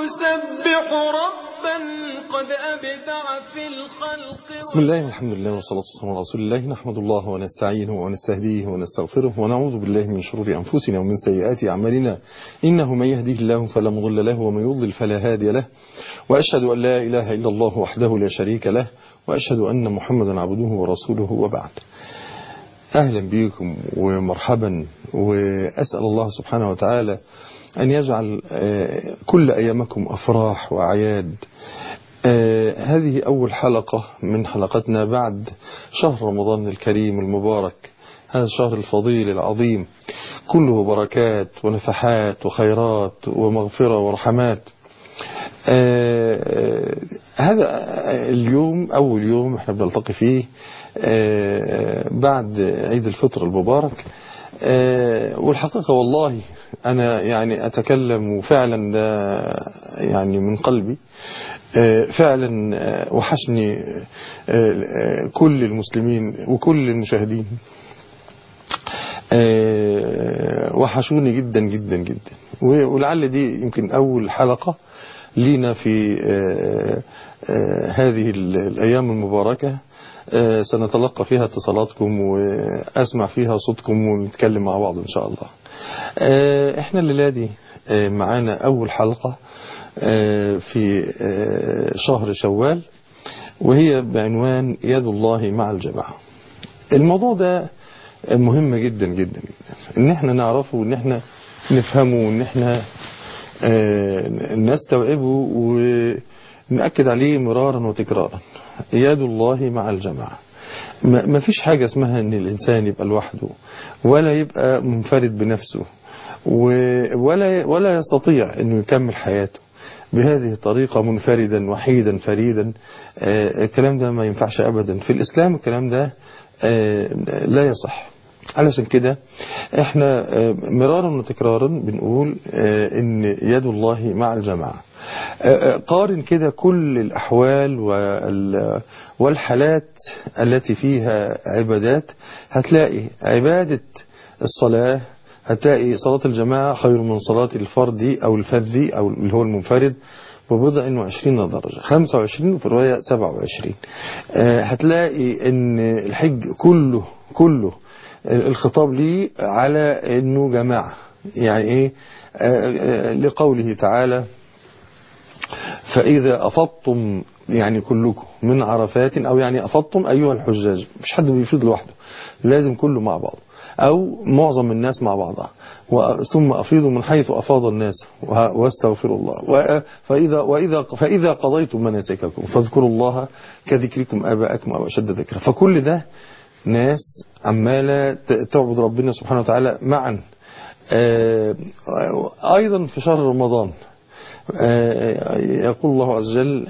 يسبح ربا قد أبدع في الخلق بسم الله والحمد لله والصلاة والسلام على رسول الله نحمد الله ونستعينه ونستهديه ونستغفره ونعوذ بالله من شرور أنفسنا ومن سيئات أعمالنا إنه من يهديه الله فلا مضل له ومن يضلل فلا هادي له وأشهد أن لا إله إلا الله وحده لا شريك له وأشهد أن محمدا عبده ورسوله وبعد أهلا بكم ومرحبا وأسأل الله سبحانه وتعالى أن يجعل كل أيامكم أفراح وأعياد هذه أول حلقة من حلقتنا بعد شهر رمضان الكريم المبارك هذا الشهر الفضيل العظيم كله بركات ونفحات وخيرات ومغفرة ورحمات هذا اليوم أول يوم احنا بنلتقي فيه بعد عيد الفطر المبارك والحقيقة والله أنا يعني أتكلم وفعلا ده يعني من قلبي فعلا وحشني كل المسلمين وكل المشاهدين وحشوني جدا جدا جدا ولعل دي يمكن أول حلقة لينا في هذه الأيام المباركة سنتلقى فيها اتصالاتكم وأسمع فيها صوتكم ونتكلم مع بعض إن شاء الله احنا الليلة دي معانا أول حلقة في شهر شوال وهي بعنوان يد الله مع الجماعة الموضوع ده مهم جدا جدا جدا ان احنا نعرفه وان احنا نفهمه وان احنا نستوعبه ونأكد عليه مرارا وتكرارا يد الله مع الجماعة ما فيش حاجة اسمها ان الانسان يبقى لوحده ولا يبقى منفرد بنفسه ولا ولا يستطيع انه يكمل حياته بهذه الطريقة منفردا وحيدا فريدا الكلام ده ما ينفعش ابدا في الاسلام الكلام ده لا يصح علشان كده احنا مرارا وتكرارا بنقول ان يد الله مع الجماعة قارن كده كل الأحوال والحالات التي فيها عبادات هتلاقي عبادة الصلاة هتلاقي صلاة الجماعة خير من صلاة الفرد أو الفذ أو اللي هو المنفرد ببضع وعشرين درجة خمسة وعشرين وفي الرواية سبعة وعشرين هتلاقي ان الحج كله كله الخطاب ليه على انه جماعة يعني ايه لقوله تعالى فإذا أفضتم يعني كلكم من عرفات أو يعني أفضتم أيها الحجاج مش حد بيفيض لوحده لازم كله مع بعض أو معظم الناس مع بعضها ثم أفيضوا من حيث أفاض الناس واستغفروا الله فإذا, وإذا فإذا قضيتم مناسككم فاذكروا الله كذكركم آباءكم أو أشد ذكرا فكل ده ناس عمالة تعبد ربنا سبحانه وتعالى معا أيضا في شهر رمضان يقول الله عز وجل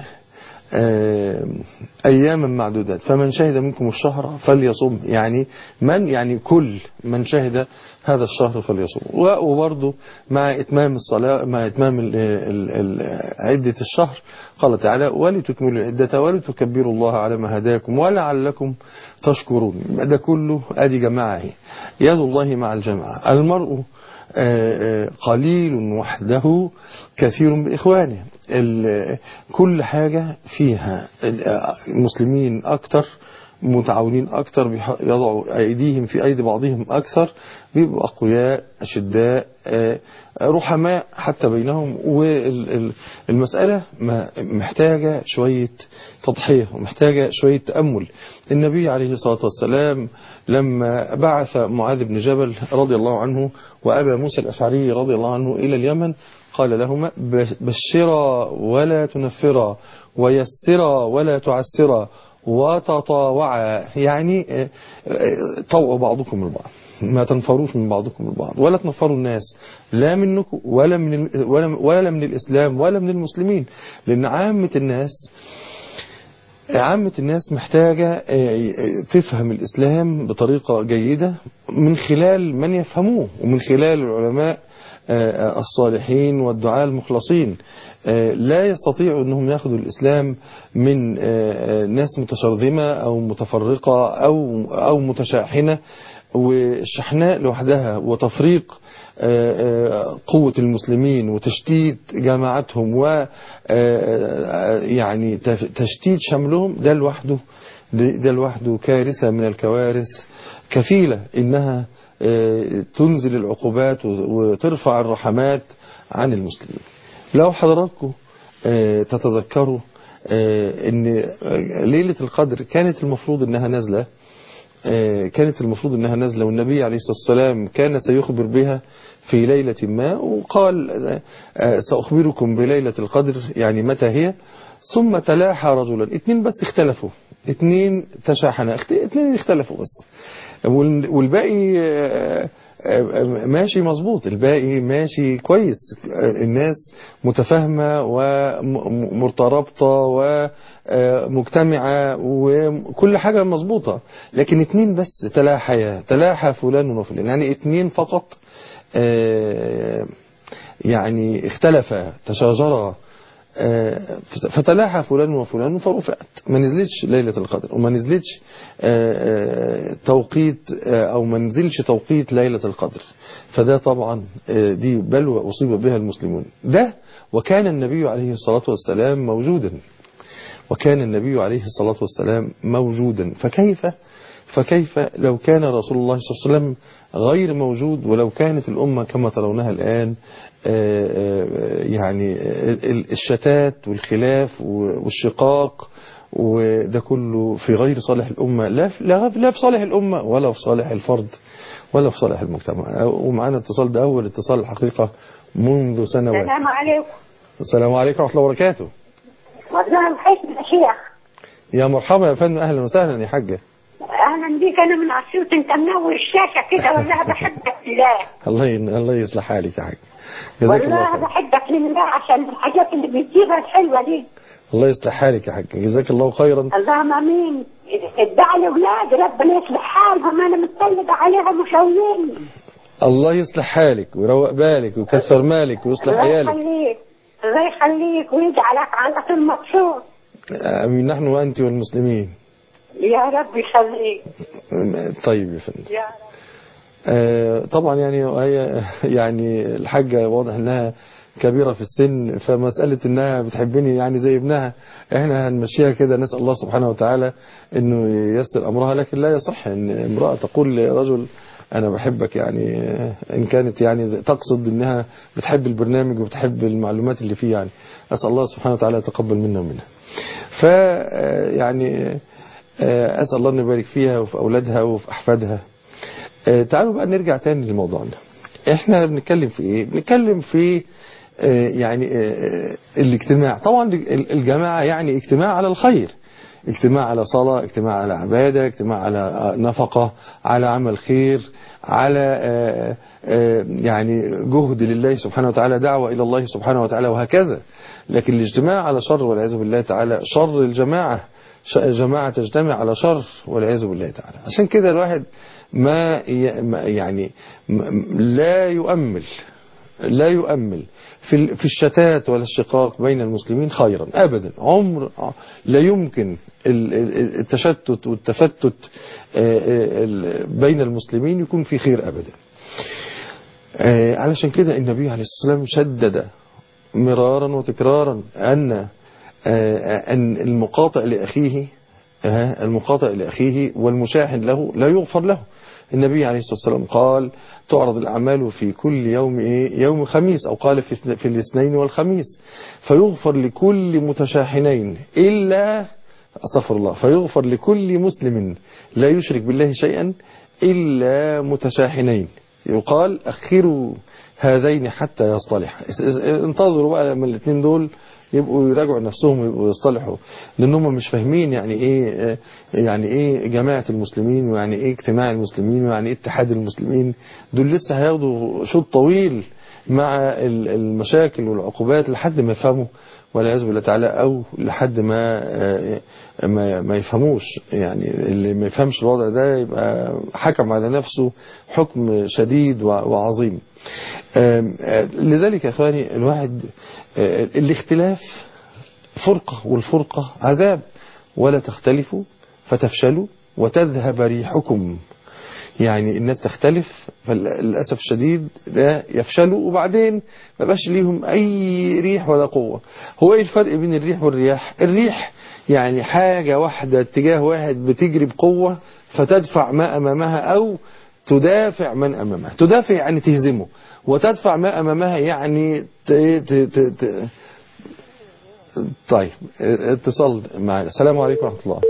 أياما معدودات فمن شهد منكم الشهر فليصم يعني من يعني كل من شهد هذا الشهر فليصم وبرضه مع إتمام الصلاة مع إتمام ال ال ال عدة الشهر قال تعالى ولتكملوا العدة ولتكبروا الله على ما هداكم ولعلكم تشكرون ده كله أدي جماعة يد الله مع الجماعة المرء قليل وحده كثير بإخوانه كل حاجة فيها المسلمين أكتر متعاونين أكتر يضعوا أيديهم في أيدي بعضهم أكثر بيبقوا أقوياء أشداء رحماء حتى بينهم والمسألة محتاجة شوية تضحية ومحتاجة شوية تأمل النبي عليه الصلاة والسلام لما بعث معاذ بن جبل رضي الله عنه وأبا موسى الأشعري رضي الله عنه إلى اليمن قال لهما بشرا ولا تنفرا ويسرا ولا تعسرا وتطاوعا يعني طوعوا بعضكم البعض ما تنفروش من بعضكم البعض ولا تنفروا الناس لا منكم ولا من ولا ولا من الإسلام ولا من المسلمين لأن عامة الناس عامة الناس محتاجة تفهم الإسلام بطريقة جيدة من خلال من يفهموه ومن خلال العلماء الصالحين والدعاء المخلصين لا يستطيعوا أنهم يأخذوا الإسلام من ناس متشرذمة أو متفرقة أو, أو متشاحنة والشحناء لوحدها وتفريق قوة المسلمين وتشتيت جماعتهم و يعني تشتيت شملهم ده لوحده ده لوحده كارثة من الكوارث كفيلة إنها تنزل العقوبات وترفع الرحمات عن المسلمين لو حضراتكم تتذكروا ان ليلة القدر كانت المفروض انها نازلة كانت المفروض انها نازلة والنبي عليه الصلاة والسلام كان سيخبر بها في ليلة ما وقال سأخبركم بليلة القدر يعني متى هي ثم تلاحى رجلا اتنين بس اختلفوا اتنين تشاحنا اتنين اختلفوا بس والباقي ماشي مظبوط الباقي ماشي كويس الناس متفاهمة ومترابطة ومجتمعة وكل حاجة مظبوطة لكن اتنين بس تلاحيا تلاحى فلان وفلان يعني اتنين فقط يعني اختلفا تشاجرا فتلاحى فلان وفلان فرفعت ما نزلتش ليلة القدر وما نزلتش توقيت أو ما نزلش توقيت ليلة القدر فده طبعا دي بلوى أصيب بها المسلمون ده وكان النبي عليه الصلاة والسلام موجودا وكان النبي عليه الصلاة والسلام موجودا فكيف فكيف لو كان رسول الله صلى الله عليه وسلم غير موجود ولو كانت الأمة كما ترونها الآن يعني الشتات والخلاف والشقاق وده كله في غير صالح الأمة لا لا في صالح الأمة ولا في صالح الفرد ولا في صالح المجتمع ومعانا اتصال ده أول اتصال الحقيقة منذ سنوات السلام عليكم السلام عليكم ورحمة الله وبركاته والله وحشني يا شيخ يا مرحبا يا فندم أهلا وسهلا يا حاجة اهلا بيك انا من اسيوط انت منور الشاشه كده والله بحبك لله الله ين... الله يصلح حالك يا حاج جزاك الله والله خير بحبك لله عشان الحاجات اللي بتجيبها الحلوه دي الله يصلح حالك يا حاج جزاك الله خيرا اللهم امين ادعي لاولادي ربنا يصلح حالهم انا متطلبه عليهم وشويني الله يصلح حالك ويروق بالك ويكثر مالك ويصلح الله عيالك يخليك الله يخليك ويجعلك على طول مبسوط امين نحن وانت والمسلمين يا رب يخليك طيب يا فندم يا رب آه، طبعا يعني هي يعني الحاجة واضح انها كبيرة في السن فمسألة انها بتحبني يعني زي ابنها احنا هنمشيها كده نسأل الله سبحانه وتعالى انه ييسر امرها لكن لا يصح ان امرأة تقول لرجل انا بحبك يعني آه، ان كانت يعني تقصد انها بتحب البرنامج وبتحب المعلومات اللي فيه يعني اسأل الله سبحانه وتعالى يتقبل منا ومنها ف آه، يعني آه، اسأل الله انه يبارك فيها وفي اولادها وفي احفادها آه، تعالوا بقى نرجع تاني لموضوعنا احنا بنتكلم في ايه بنتكلم في آه، يعني آه، الاجتماع طبعا الجماعة يعني اجتماع على الخير اجتماع على صلاة اجتماع على عبادة اجتماع على نفقة على عمل خير على آه، آه، يعني جهد لله سبحانه وتعالى دعوة إلى الله سبحانه وتعالى وهكذا لكن الاجتماع على شر والعياذ بالله تعالى شر الجماعة ش- جماعة تجتمع على شر والعياذ بالله تعالى عشان كده الواحد ما ي- ما- يعني م- لا يؤمل لا يؤمل في ال- في الشتات ولا الشقاق بين المسلمين خيرا ابدا عمر لا يمكن ال- ال- التشتت والتفتت آه، آه، ال- بين المسلمين يكون في خير ابدا آه، علشان كده النبي عليه الصلاه والسلام شدد مرارا وتكرارا ان آه، ان المقاطع لاخيه آه، المقاطع لاخيه والمشاحن له لا يغفر له النبي عليه الصلاة والسلام قال تعرض الأعمال في كل يوم إيه؟ يوم خميس أو قال في, في الاثنين والخميس فيغفر لكل متشاحنين إلا أستغفر الله فيغفر لكل مسلم لا يشرك بالله شيئا إلا متشاحنين يقال أخروا هذين حتى يصطلح انتظروا بقى لما الاثنين دول يبقوا يراجعوا نفسهم ويبقوا يصطلحوا لانهم مش فاهمين يعني ايه يعني ايه جماعه المسلمين ويعني ايه اجتماع المسلمين ويعني ايه اتحاد المسلمين دول لسه هياخدوا شوط طويل مع ال- المشاكل والعقوبات لحد ما يفهموا والعياذ بالله تعالى او لحد ما آه، ما ما يفهموش يعني اللي ما يفهمش الوضع ده يبقى حكم على نفسه حكم شديد وع- وعظيم آم، آه، لذلك يا اخواني الواحد آه، الاختلاف فرقة والفرقة عذاب ولا تختلفوا فتفشلوا وتذهب ريحكم يعني الناس تختلف فللأسف الشديد ده يفشلوا وبعدين ما بقاش ليهم أي ريح ولا قوة هو إيه الفرق بين الريح والرياح الريح يعني حاجة واحدة اتجاه واحد بتجري بقوة فتدفع ما أمامها أو تدافع من أمامها تدافع يعني تهزمه وتدفع ما أمامها يعني ت... ت... ت... ت... طيب اتصال معنا السلام عليكم ورحمة الله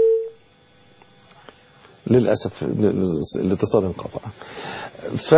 للأسف الاتصال انقطع ف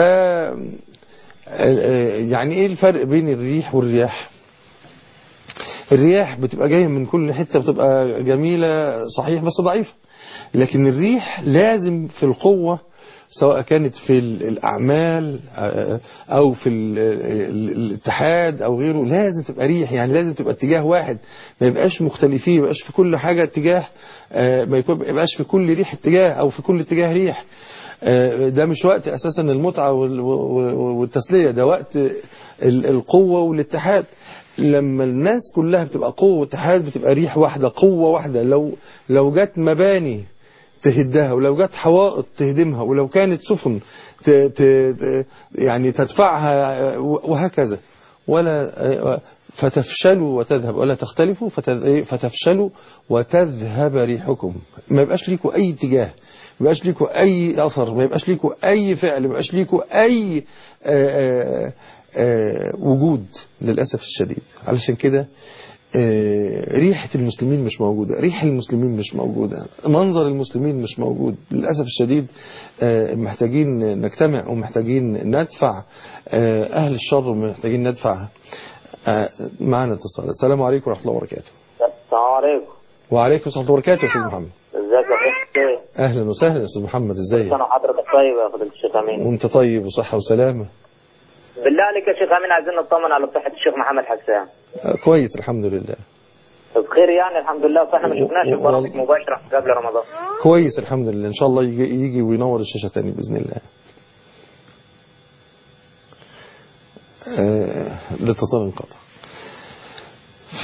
يعني ايه الفرق بين الريح والرياح الرياح بتبقى جاية من كل حتة بتبقى جميلة صحيح بس ضعيفة لكن الريح لازم في القوة سواء كانت في الأعمال أو في الاتحاد أو غيره لازم تبقى ريح يعني لازم تبقى اتجاه واحد ما يبقاش مختلفين ما يبقاش في كل حاجة اتجاه ما يبقاش في كل ريح اتجاه أو في كل اتجاه ريح ده مش وقت أساسا المتعة والتسلية ده وقت القوة والاتحاد لما الناس كلها بتبقى قوة واتحاد بتبقى ريح واحدة قوة واحدة لو لو جت مباني تهدها ولو جت حوائط تهدمها ولو كانت سفن ت ت يعني تدفعها وهكذا ولا فتفشلوا وتذهب ولا تختلفوا فتفشلوا وتذهب ريحكم ما يبقاش ليكوا أي اتجاه ما يبقاش ليكوا أي أثر ما يبقاش ليكوا أي فعل ما يبقاش ليكوا أي آآ آآ وجود للأسف الشديد علشان كده ريحة المسلمين مش موجودة ريح المسلمين مش موجودة منظر المسلمين مش موجود للأسف الشديد محتاجين نجتمع ومحتاجين ندفع أهل الشر ومحتاجين ندفع معنا اتصال السلام عليكم ورحمة الله وبركاته السلام عليكم وعليكم السلام وبركاته يا أستاذ محمد ازيك يا اخي أهلا وسهلا يا أستاذ محمد ازيك انا حضرتك طيب يا فضيلة الشيخ امين وانت طيب وصحة وسلامة بالله عليك يا شيخ امين عايزين نطمن على صحة الشيخ محمد حسان كويس الحمد لله بخير يعني الحمد لله صح احنا ما شفناش و- البرامج وال- مباشرة قبل رمضان كويس الحمد لله ان شاء الله يجي, يجي وينور الشاشة تاني بإذن الله آه، الاتصال انقطع ف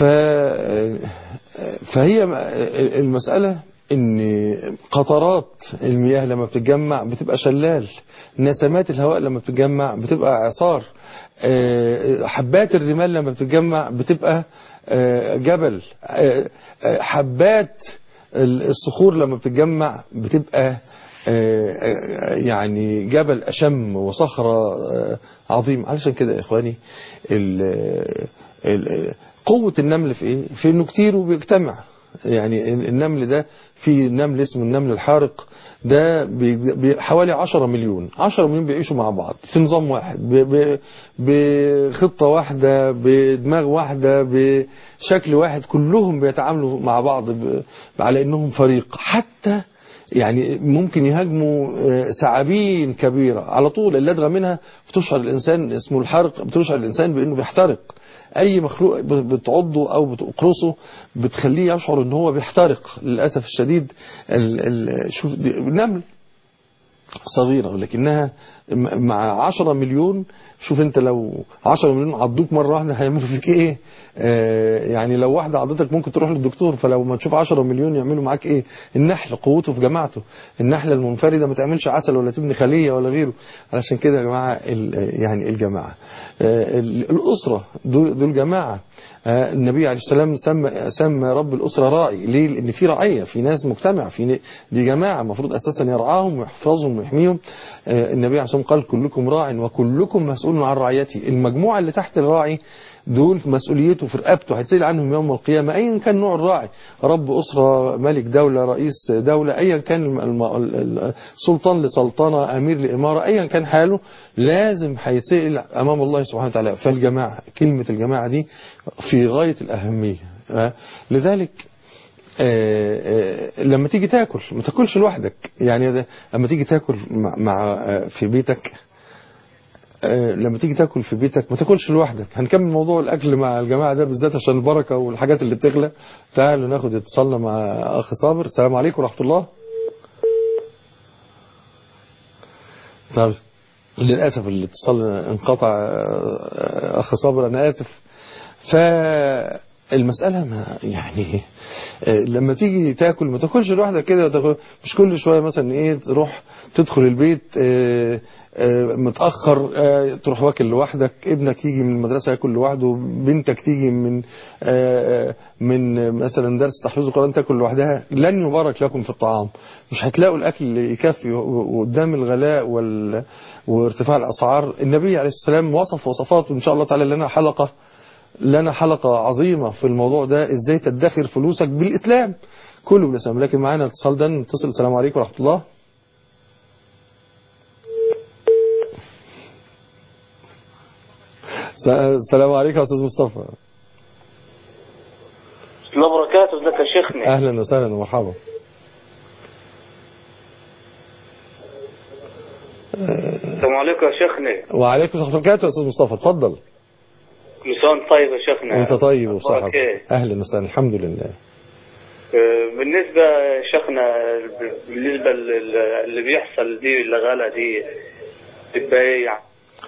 فهي المسألة ان قطرات المياه لما بتتجمع بتبقى شلال نسمات الهواء لما بتتجمع بتبقى اعصار آه، حبات الرمال لما بتتجمع بتبقى آه، جبل آه، آه، حبات الصخور لما بتتجمع بتبقى آه، آه، يعني جبل أشم وصخرة آه، عظيم علشان كده يا إخواني ال- ال- قوة النمل في إيه؟ في إنه كتير وبيجتمع يعني النمل ده في نمل اسمه النمل الحارق ده بي- بي- حوالي 10 مليون 10 مليون بيعيشوا مع بعض في نظام واحد ب- ب- بخطة واحدة بدماغ واحدة بشكل واحد كلهم بيتعاملوا مع بعض ب- على انهم فريق حتى يعني ممكن يهاجموا آه، ثعابين كبيرة على طول اللدغة منها بتشعر الإنسان اسمه الحرق بتشعر الإنسان بأنه بيحترق أي مخلوق ب- بتعضه أو بتقرصه بتخليه يشعر أنه هو بيحترق للأسف الشديد ال ال شوف دي- النمل صغيرة لكنها م- مع 10 مليون شوف انت لو 10 مليون عضوك مرة واحدة هيعملوا فيك ايه آه يعني لو واحدة عضتك ممكن تروح للدكتور فلو ما تشوف 10 مليون يعملوا معاك ايه النحل قوته في جماعته النحلة المنفردة ما تعملش عسل ولا تبني خلية ولا غيره علشان كده يا جماعة ال- يعني الجماعة آه ال- الأسرة دول, دول جماعة آه، النبي عليه السلام سمى سمى رب الأسرة راعي ليه؟ لأن في رعية في ناس مجتمع في ن- دي جماعة المفروض أساسا يرعاهم ويحفظهم ويحميهم آه، النبي عليه السلام قال كلكم راع وكلكم مسؤول عن رعيته المجموعة اللي تحت الراعي دول في مسؤوليته في رقبته هيتسأل عنهم يوم القيامة أيا كان نوع الراعي رب أسرة ملك دولة رئيس دولة أيا كان الم- الم- ال- سلطان لسلطنة أمير لإمارة أيا كان حاله لازم هيتسأل أمام الله سبحانه وتعالى فالجماعة كلمة الجماعة دي في غاية الأهمية آه، لذلك آه، آه، لما تيجي تاكل ما تاكلش لوحدك يعني ده- لما تيجي تاكل مع مع- آه، في بيتك آه، لما تيجي تاكل في بيتك ما تاكلش لوحدك هنكمل موضوع الاكل مع الجماعه ده بالذات عشان البركه والحاجات اللي بتغلى تعالوا ناخد اتصالنا مع اخ صابر السلام عليكم ورحمه الله طيب للاسف الاتصال انقطع آه، اخ صابر انا اسف فالمساله ما يعني آه، لما تيجي تاكل ما تاكلش لوحدك كده تاكل- مش كل شويه مثلا ايه تروح تدخل البيت آه، آه، متاخر آه، تروح واكل لوحدك ابنك يجي من المدرسه ياكل لوحده بنتك تيجي من آه، آه، من مثلا درس تحفيظ القران تاكل لوحدها لن يبارك لكم في الطعام مش هتلاقوا الاكل يكفي وقدام الغلاء وال... وارتفاع الاسعار النبي عليه السلام وصف وصفات وان شاء الله تعالى لنا حلقه لنا حلقة عظيمة في الموضوع ده ازاي تدخر فلوسك بالإسلام كله بالإسلام لكن معانا اتصال ده نتصل السلام عليكم ورحمة الله س- السلام عليكم يا أستاذ مصطفى الله وبركاته ازيك يا شيخنا أهلا وسهلا ومرحبا السلام عليكم يا شيخنا وعليكم السلام ورحمة الله وبركاته يا أستاذ مصطفى اتفضل كل سنه وانت طيب يا شيخنا وأنت طيب وبصحة أخبارك إيه؟ أهلا وسهلا الحمد لله آه، بالنسبه يا شيخنا بالنسبه لل- اللي بيحصل دي الغلا دي تبقى ايه يعني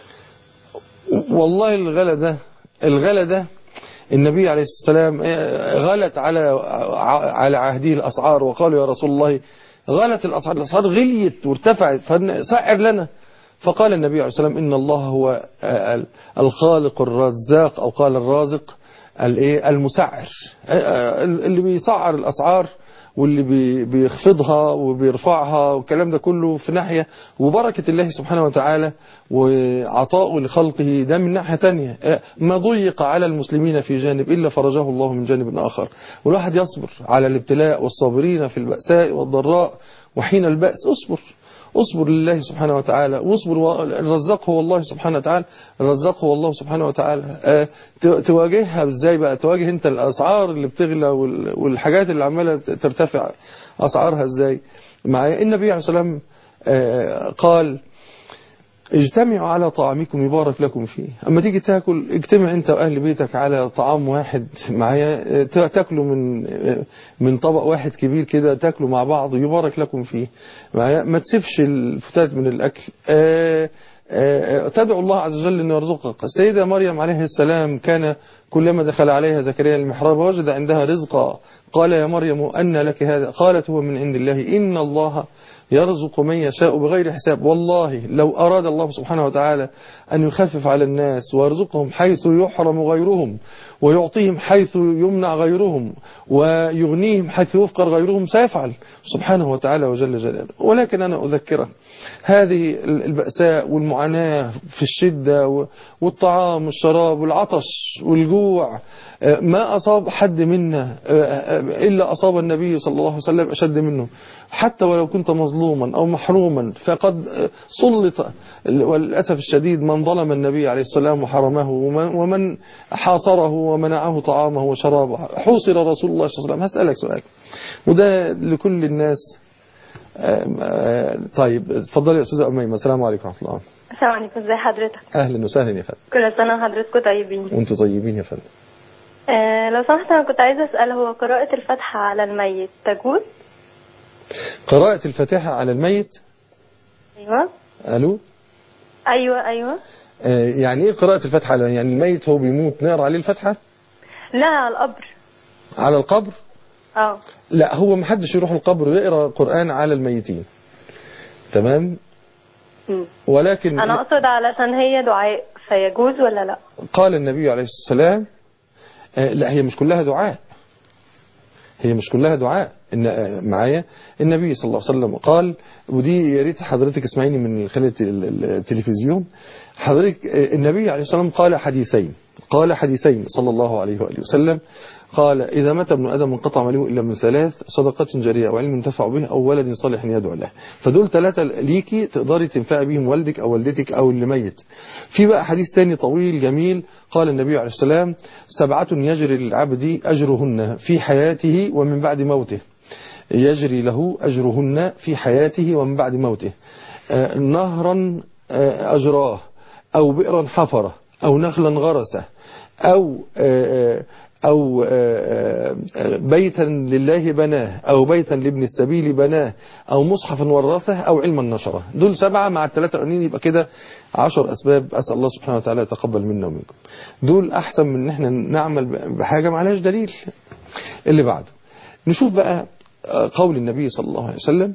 والله الغلا ده الغلا ده النبي عليه السلام غلت على على عهده الأسعار وقالوا يا رسول الله غلت الأسعار الأسعار غليت وارتفعت فسعر لنا فقال النبي عليه السلام إن الله هو الخالق الرزاق أو قال الرازق الايه المسعر اللي بيسعر الأسعار واللي بي- بيخفضها وبيرفعها والكلام ده كله في ناحية وبركة الله سبحانه وتعالى وعطاؤه لخلقه ده من ناحية تانية ما ضيق على المسلمين في جانب إلا فرجه الله من جانب آخر والواحد يصبر على الابتلاء والصابرين في البأساء والضراء وحين البأس اصبر اصبر لله سبحانه وتعالى واصبر و- الرزاق هو الله سبحانه وتعالى الرزاق هو الله سبحانه وتعالى آه، ت- تواجهها ازاي بقى تواجه انت الاسعار اللي بتغلى وال- والحاجات اللي عماله ت- ترتفع اسعارها ازاي مع النبي عليه الصلاه والسلام آه، قال اجتمعوا على طعامكم يبارك لكم فيه اما تيجي تاكل اجتمع انت واهل بيتك على طعام واحد معايا ت- تاكلوا من من طبق واحد كبير كده تاكلوا مع بعض يبارك لكم فيه معايا ما تسيبش الفتات من الاكل آه، آه، تدعو الله عز وجل أن يرزقك السيدة مريم عليه السلام كان كلما دخل عليها زكريا المحراب وجد عندها رزقا قال يا مريم أن لك هذا قالت هو من عند الله إن الله يرزق من يشاء بغير حساب والله لو أراد الله سبحانه وتعالى أن يخفف على الناس ويرزقهم حيث يحرم غيرهم ويعطيهم حيث يمنع غيرهم ويغنيهم حيث يفقر غيرهم سيفعل سبحانه وتعالى وجل جلاله ولكن أنا أذكره هذه البأساء والمعاناة في الشدة والطعام والشراب والعطش والجوع ما أصاب حد منا إلا أصاب النبي صلى الله عليه وسلم أشد منه حتى ولو كنت مظلوما أو محروما فقد سلط وللأسف الشديد من ظلم النبي عليه السلام وحرمه ومن حاصره ومنعه طعامه وشرابه حوصر رسول الله صلى الله عليه وسلم هسألك سؤال وده لكل الناس طيب اتفضلي يا استاذه اميمه السلام عليكم ورحمه الله السلام عليكم ازي حضرتك اهلا وسهلا يا فندم كل سنه وحضرتكم طيبين وانتم طيبين يا فندم آه لو سمحت انا كنت عايزه اسال هو قراءه الفاتحه على الميت تجوز قراءه الفاتحه على الميت ايوه الو ايوه ايوه آه يعني ايه قراءه الفاتحه على يعني الميت هو بيموت نقرا عليه الفاتحه لا على القبر على القبر اه لا هو ما حدش يروح القبر ويقرا قران على الميتين تمام مم. ولكن انا اقصد علشان هي دعاء فيجوز ولا لا قال النبي عليه الصلاة والسلام آه، لا هي مش كلها دعاء هي مش كلها دعاء إن آه، معايا النبي صلى الله عليه وسلم قال ودي يا ريت حضرتك اسمعيني من خلال الت- ال- التلفزيون حضرتك آه، النبي عليه الصلاة والسلام قال حديثين قال حديثين صلى الله عليه وآله وسلم قال إذا مات ابن آدم انقطع ماله إلا من ثلاث صدقة جارية أو علم ينتفع به أو ولد صالح يدعو له فدول ثلاثة ليكي تقدري تنفعي بيهم والدك أو والدتك أو اللي ميت في بقى حديث تاني طويل جميل قال النبي عليه السلام سبعة يجري للعبد أجرهن في حياته ومن بعد موته يجري له أجرهن في حياته ومن بعد موته آه، نهرا آه، أجراه أو بئرا حفره أو نخلا غرسه أو آه، أو آه، آه، بيتا لله بناه أو بيتا لابن السبيل بناه أو مصحفا ورثه أو علما نشره دول سبعة مع الثلاثة الأولين يبقى كده عشر أسباب أسأل الله سبحانه وتعالى يتقبل منا ومنكم دول أحسن من إن احنا نعمل بحاجة معلهاش دليل اللي بعده نشوف بقى آه، قول النبي صلى الله عليه وسلم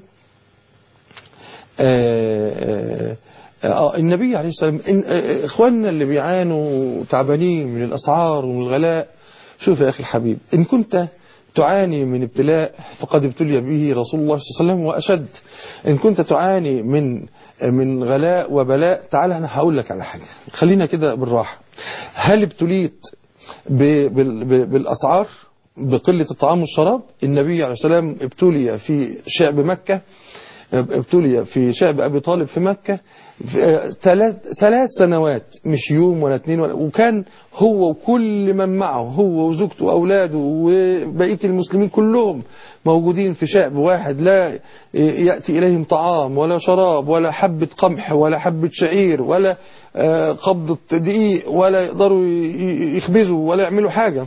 آه، آه، آه، النبي عليه السلام إن- آه، اخواننا اللي بيعانوا تعبانين من الاسعار ومن الغلاء شوف يا اخي الحبيب ان كنت تعاني من ابتلاء فقد ابتلي به رسول الله صلى الله عليه وسلم واشد ان كنت تعاني من من غلاء وبلاء تعال انا هقول لك على حاجه خلينا كده بالراحه هل ابتليت ب- بال- ب- بالاسعار بقله الطعام والشراب النبي عليه السلام ابتلي في شعب مكه ابتلي في شعب أبي طالب في مكة في- آه، ثلاث ثلاث سنوات مش يوم ولا اثنين ولا وكان هو وكل من معه هو وزوجته وأولاده وبقية المسلمين كلهم موجودين في شعب واحد لا يأتي إليهم طعام ولا شراب ولا حبة قمح ولا حبة شعير ولا آه، قبضة دقيق ولا يقدروا ي- يخبزوا ولا يعملوا حاجة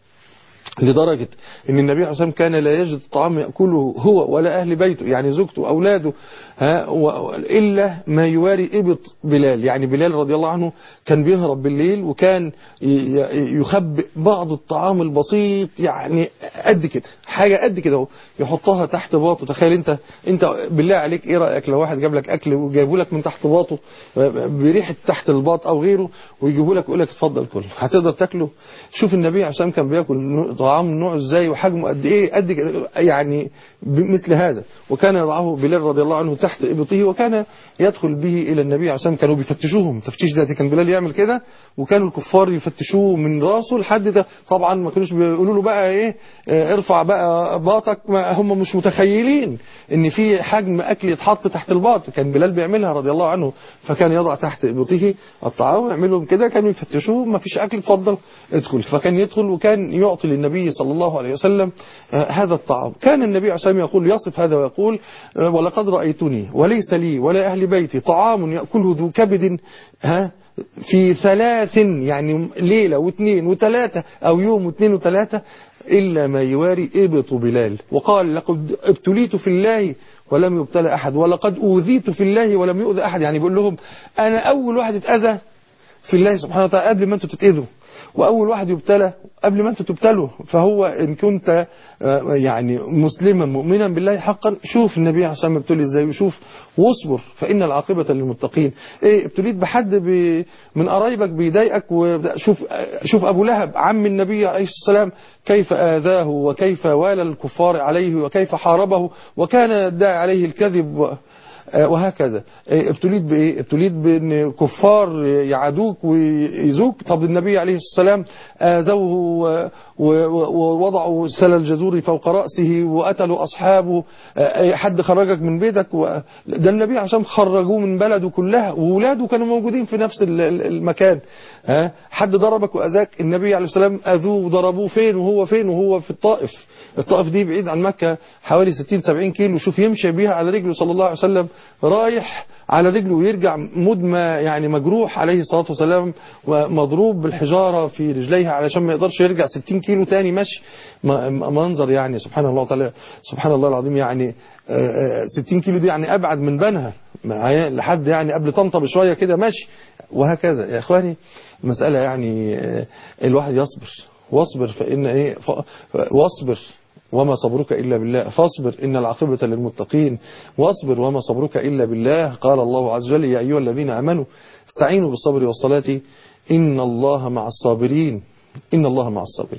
لدرجة ان النبي عليه الصلاة والسلام كان لا يجد طعام يأكله هو ولا أهل بيته يعني زوجته وأولاده ها و- إلا ما يواري إبط بلال يعني بلال رضي الله عنه كان بيهرب بالليل وكان ي- ي- يخبئ بعض الطعام البسيط يعني قد كده حاجة قد كده اهو يحطها تحت باطه تخيل انت انت بالله عليك ايه رأيك لو واحد جاب لك اكل وجايبه لك من تحت باطه بريحة تحت الباط او غيره ويجيبه لك يقول لك اتفضل كل هتقدر تاكله شوف النبي عليه الصلاة والسلام كان بياكل نوع- طعام نوعه ازاي وحجمه قد ايه قد كده يعني مثل هذا وكان يضعه بلال رضي الله عنه تحت ابطه وكان يدخل به الى النبي عليه الصلاة والسلام كانوا بيفتشوهم تفتيش ذاتي كان بلال يعمل كده وكانوا الكفار يفتشوه من راسه لحد ده طبعا ما كانوش بيقولوا له بقى ايه اه، ارفع بقى باطك ما هم مش متخيلين ان في حجم اكل يتحط تحت الباط كان بلال بيعملها رضي الله عنه فكان يضع تحت ابطه الطعام ويعملهم كده كانوا يفتشوه ما فيش اكل اتفضل ادخل فكان يدخل وكان يعطي للنبي صلى الله عليه وسلم آه، هذا الطعام كان النبي عليه الصلاه والسلام يقول يصف هذا ويقول آه، ولقد رايتني وليس لي ولا اهل بيتي طعام ياكله ذو كبد ها في ثلاث يعني ليلة واثنين وثلاثة أو يوم واثنين وثلاثة إلا ما يواري إبط بلال وقال لقد ابتليت في الله ولم يبتلى أحد ولقد أوذيت في الله ولم يؤذى أحد يعني بيقول لهم أنا أول واحد اتأذى في الله سبحانه وتعالى قبل ما أنتوا تتأذوا وأول واحد يبتلى قبل ما أنتوا تبتلوا فهو إن كنت آه، يعني مسلما مؤمنا بالله حقا شوف النبي عليه الصلاة والسلام ابتلي إزاي وشوف واصبر فإن العاقبة للمتقين إيه ابتليت بحد ب... من قرايبك بيضايقك وشوف شوف أبو لهب عم النبي عليه الصلاة والسلام كيف آذاه وكيف والى الكفار عليه وكيف حاربه وكان يدعي عليه الكذب و... آه، وهكذا آه، ابتليت بايه ابتليت بان كفار يعادوك ويزوك طب النبي عليه الصلاه والسلام اذوه و- و- ووضعوا سل الجزور فوق راسه وقتلوا اصحابه آه، حد خرجك من بيتك و... ده النبي عشان خرجوه من بلده كلها واولاده كانوا موجودين في نفس ال- ال- المكان ها حد ضربك واذاك النبي عليه الصلاه والسلام اذوه وضربوه فين وهو فين وهو في الطائف الطائف دي بعيد عن مكة حوالي 60 70 كيلو شوف يمشي بيها على رجله صلى الله عليه وسلم رايح على رجله ويرجع مدمى يعني مجروح عليه الصلاة والسلام ومضروب بالحجارة في رجليها علشان ما يقدرش يرجع 60 كيلو تاني مشي م- م- منظر يعني سبحان الله تعالى سبحان الله العظيم يعني آه، آه، 60 كيلو دي يعني أبعد من بنها معايا لحد يعني قبل طنطا بشوية كده ماشي وهكذا يا إخواني مسألة يعني آه، الواحد يصبر واصبر فإن إيه ف- واصبر وما صبرك إلا بالله فاصبر إن العاقبة للمتقين واصبر وما صبرك إلا بالله قال الله عز وجل يا أيها الذين آمنوا استعينوا بالصبر والصلاة إن الله مع الصابرين إن الله مع الصابرين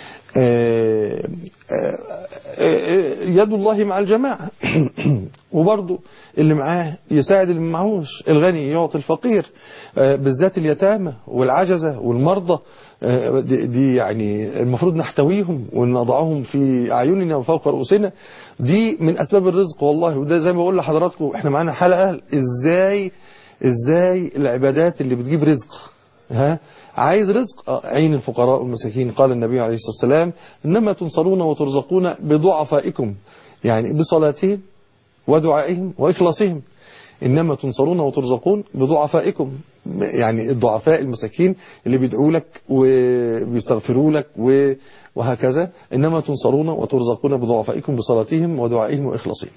آه، آه، آه، يد الله مع الجماعة وبرضه اللي معاه يساعد اللي معهوش الغني يعطي الفقير آه، بالذات اليتامى والعجزة والمرضى آه، دي دي يعني المفروض نحتويهم ونضعهم في أعيننا وفوق رؤوسنا دي من أسباب الرزق والله وده زي ما بقول لحضراتكم احنا معانا حلقة ازاي ازاي العبادات اللي بتجيب رزق ها عايز رزق آه، عين الفقراء والمساكين قال النبي عليه الصلاة والسلام إنما تنصرون وترزقون بضعفائكم يعني بصلاتهم ودعائهم وإخلاصهم إنما تنصرون وترزقون بضعفائكم يعني الضعفاء المساكين اللي بيدعوا لك وبيستغفروا لك و- وهكذا إنما تنصرون وترزقون بضعفائكم بصلاتهم ودعائهم وإخلاصهم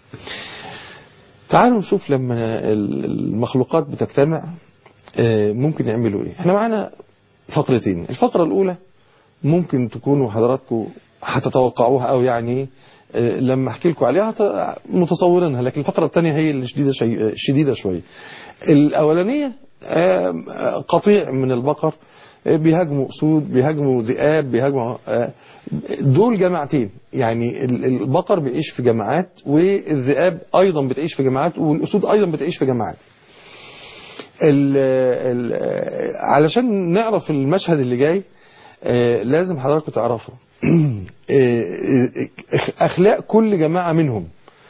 تعالوا نشوف لما المخلوقات بتجتمع آه، ممكن يعملوا ايه احنا معانا فقرتين الفقرة الاولى ممكن تكونوا حضراتكم هتتوقعوها او يعني آه، لما احكي لكم عليها هت- متصورينها لكن الفقره الثانيه هي اللي شديده شيء شديده شويه الاولانيه آه، قطيع من البقر آه، بيهاجموا اسود بيهاجموا ذئاب بيهاجموا آه، دول جماعتين يعني ال- البقر بيعيش في جماعات والذئاب ايضا بتعيش في جماعات والاسود ايضا بتعيش في جماعات ال ال علشان نعرف المشهد اللي جاي آه، لازم حضراتكم تعرفوا آه، اخلاق كل جماعه منهم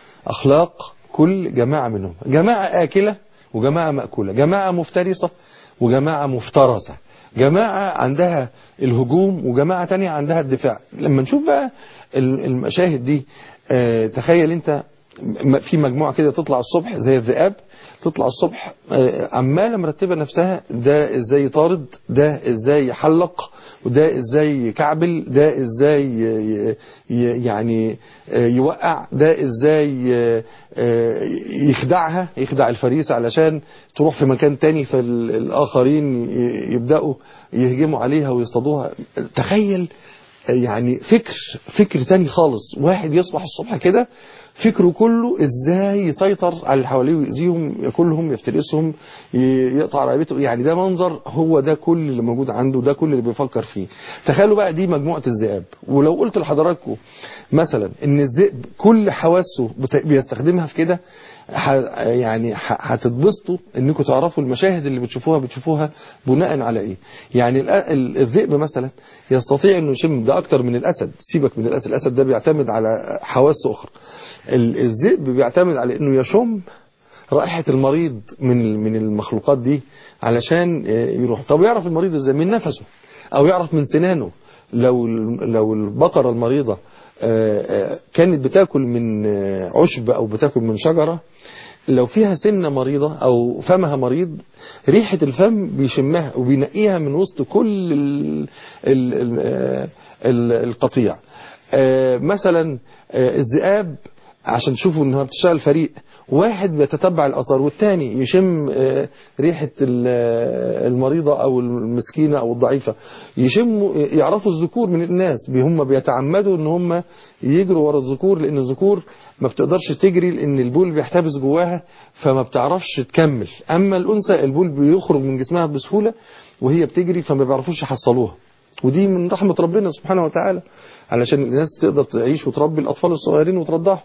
اخلاق كل جماعه منهم جماعه اكله وجماعه ماكوله جماعه مفترسه وجماعه مفترسه جماعه عندها الهجوم وجماعه تانية عندها الدفاع لما نشوف بقى ال- المشاهد دي آه، تخيل انت م- في مجموعه كده تطلع الصبح زي الذئاب تطلع الصبح آه، عماله مرتبه نفسها ده ازاي يطارد ده ازاي يحلق وده ازاي يكعبل ده ازاي ي- ي- يعني آه، يوقع ده ازاي آه، آه، يخدعها يخدع الفريسة علشان تروح في مكان تاني فالآخرين ي- يبدأوا يهجموا عليها ويصطادوها تخيل يعني فكر فكر تاني خالص واحد يصبح الصبح كده فكره كله ازاي يسيطر على اللي حواليه ويأذيهم ياكلهم يفترسهم ي- يقطع رقبته يعني ده منظر هو ده كل اللي موجود عنده ده كل اللي بيفكر فيه تخيلوا بقى دي مجموعة الذئاب ولو قلت لحضراتكم مثلا ان الذئب كل حواسه بت- بيستخدمها في كده ح- يعني ح- هتتبسطوا انكم تعرفوا المشاهد اللي بتشوفوها بتشوفوها بناء على ايه يعني الأ- ال- الذئب مثلا يستطيع انه يشم ده اكتر من الاسد سيبك من الاسد الاسد ده بيعتمد على حواس اخرى ال- الذئب بيعتمد على انه يشم رائحة المريض من من المخلوقات دي علشان يروح طب يعرف المريض ازاي من نفسه او يعرف من سنانه لو لو البقرة المريضة آه، آه، كانت بتاكل من آه، عشب او بتاكل من شجرة لو فيها سنة مريضة او فمها مريض ريحة الفم بيشمها وبينقيها من وسط كل ال ال ال آه، ال القطيع آه، مثلا آه، الذئاب عشان تشوفوا انها بتشتغل فريق واحد بيتتبع الاثار والتاني يشم آه، ريحه ال- آه، المريضه او المسكينه او الضعيفه يشموا يعرفوا الذكور من الناس بي- هم بيتعمدوا ان هم يجروا ورا الذكور لان الذكور ما بتقدرش تجري لان البول بيحتبس جواها فما بتعرفش تكمل اما الانثى البول بيخرج من جسمها بسهوله وهي بتجري فما بيعرفوش يحصلوها ودي من رحمه ربنا سبحانه وتعالى علشان الناس تقدر تعيش وتربي الاطفال الصغيرين وترضعهم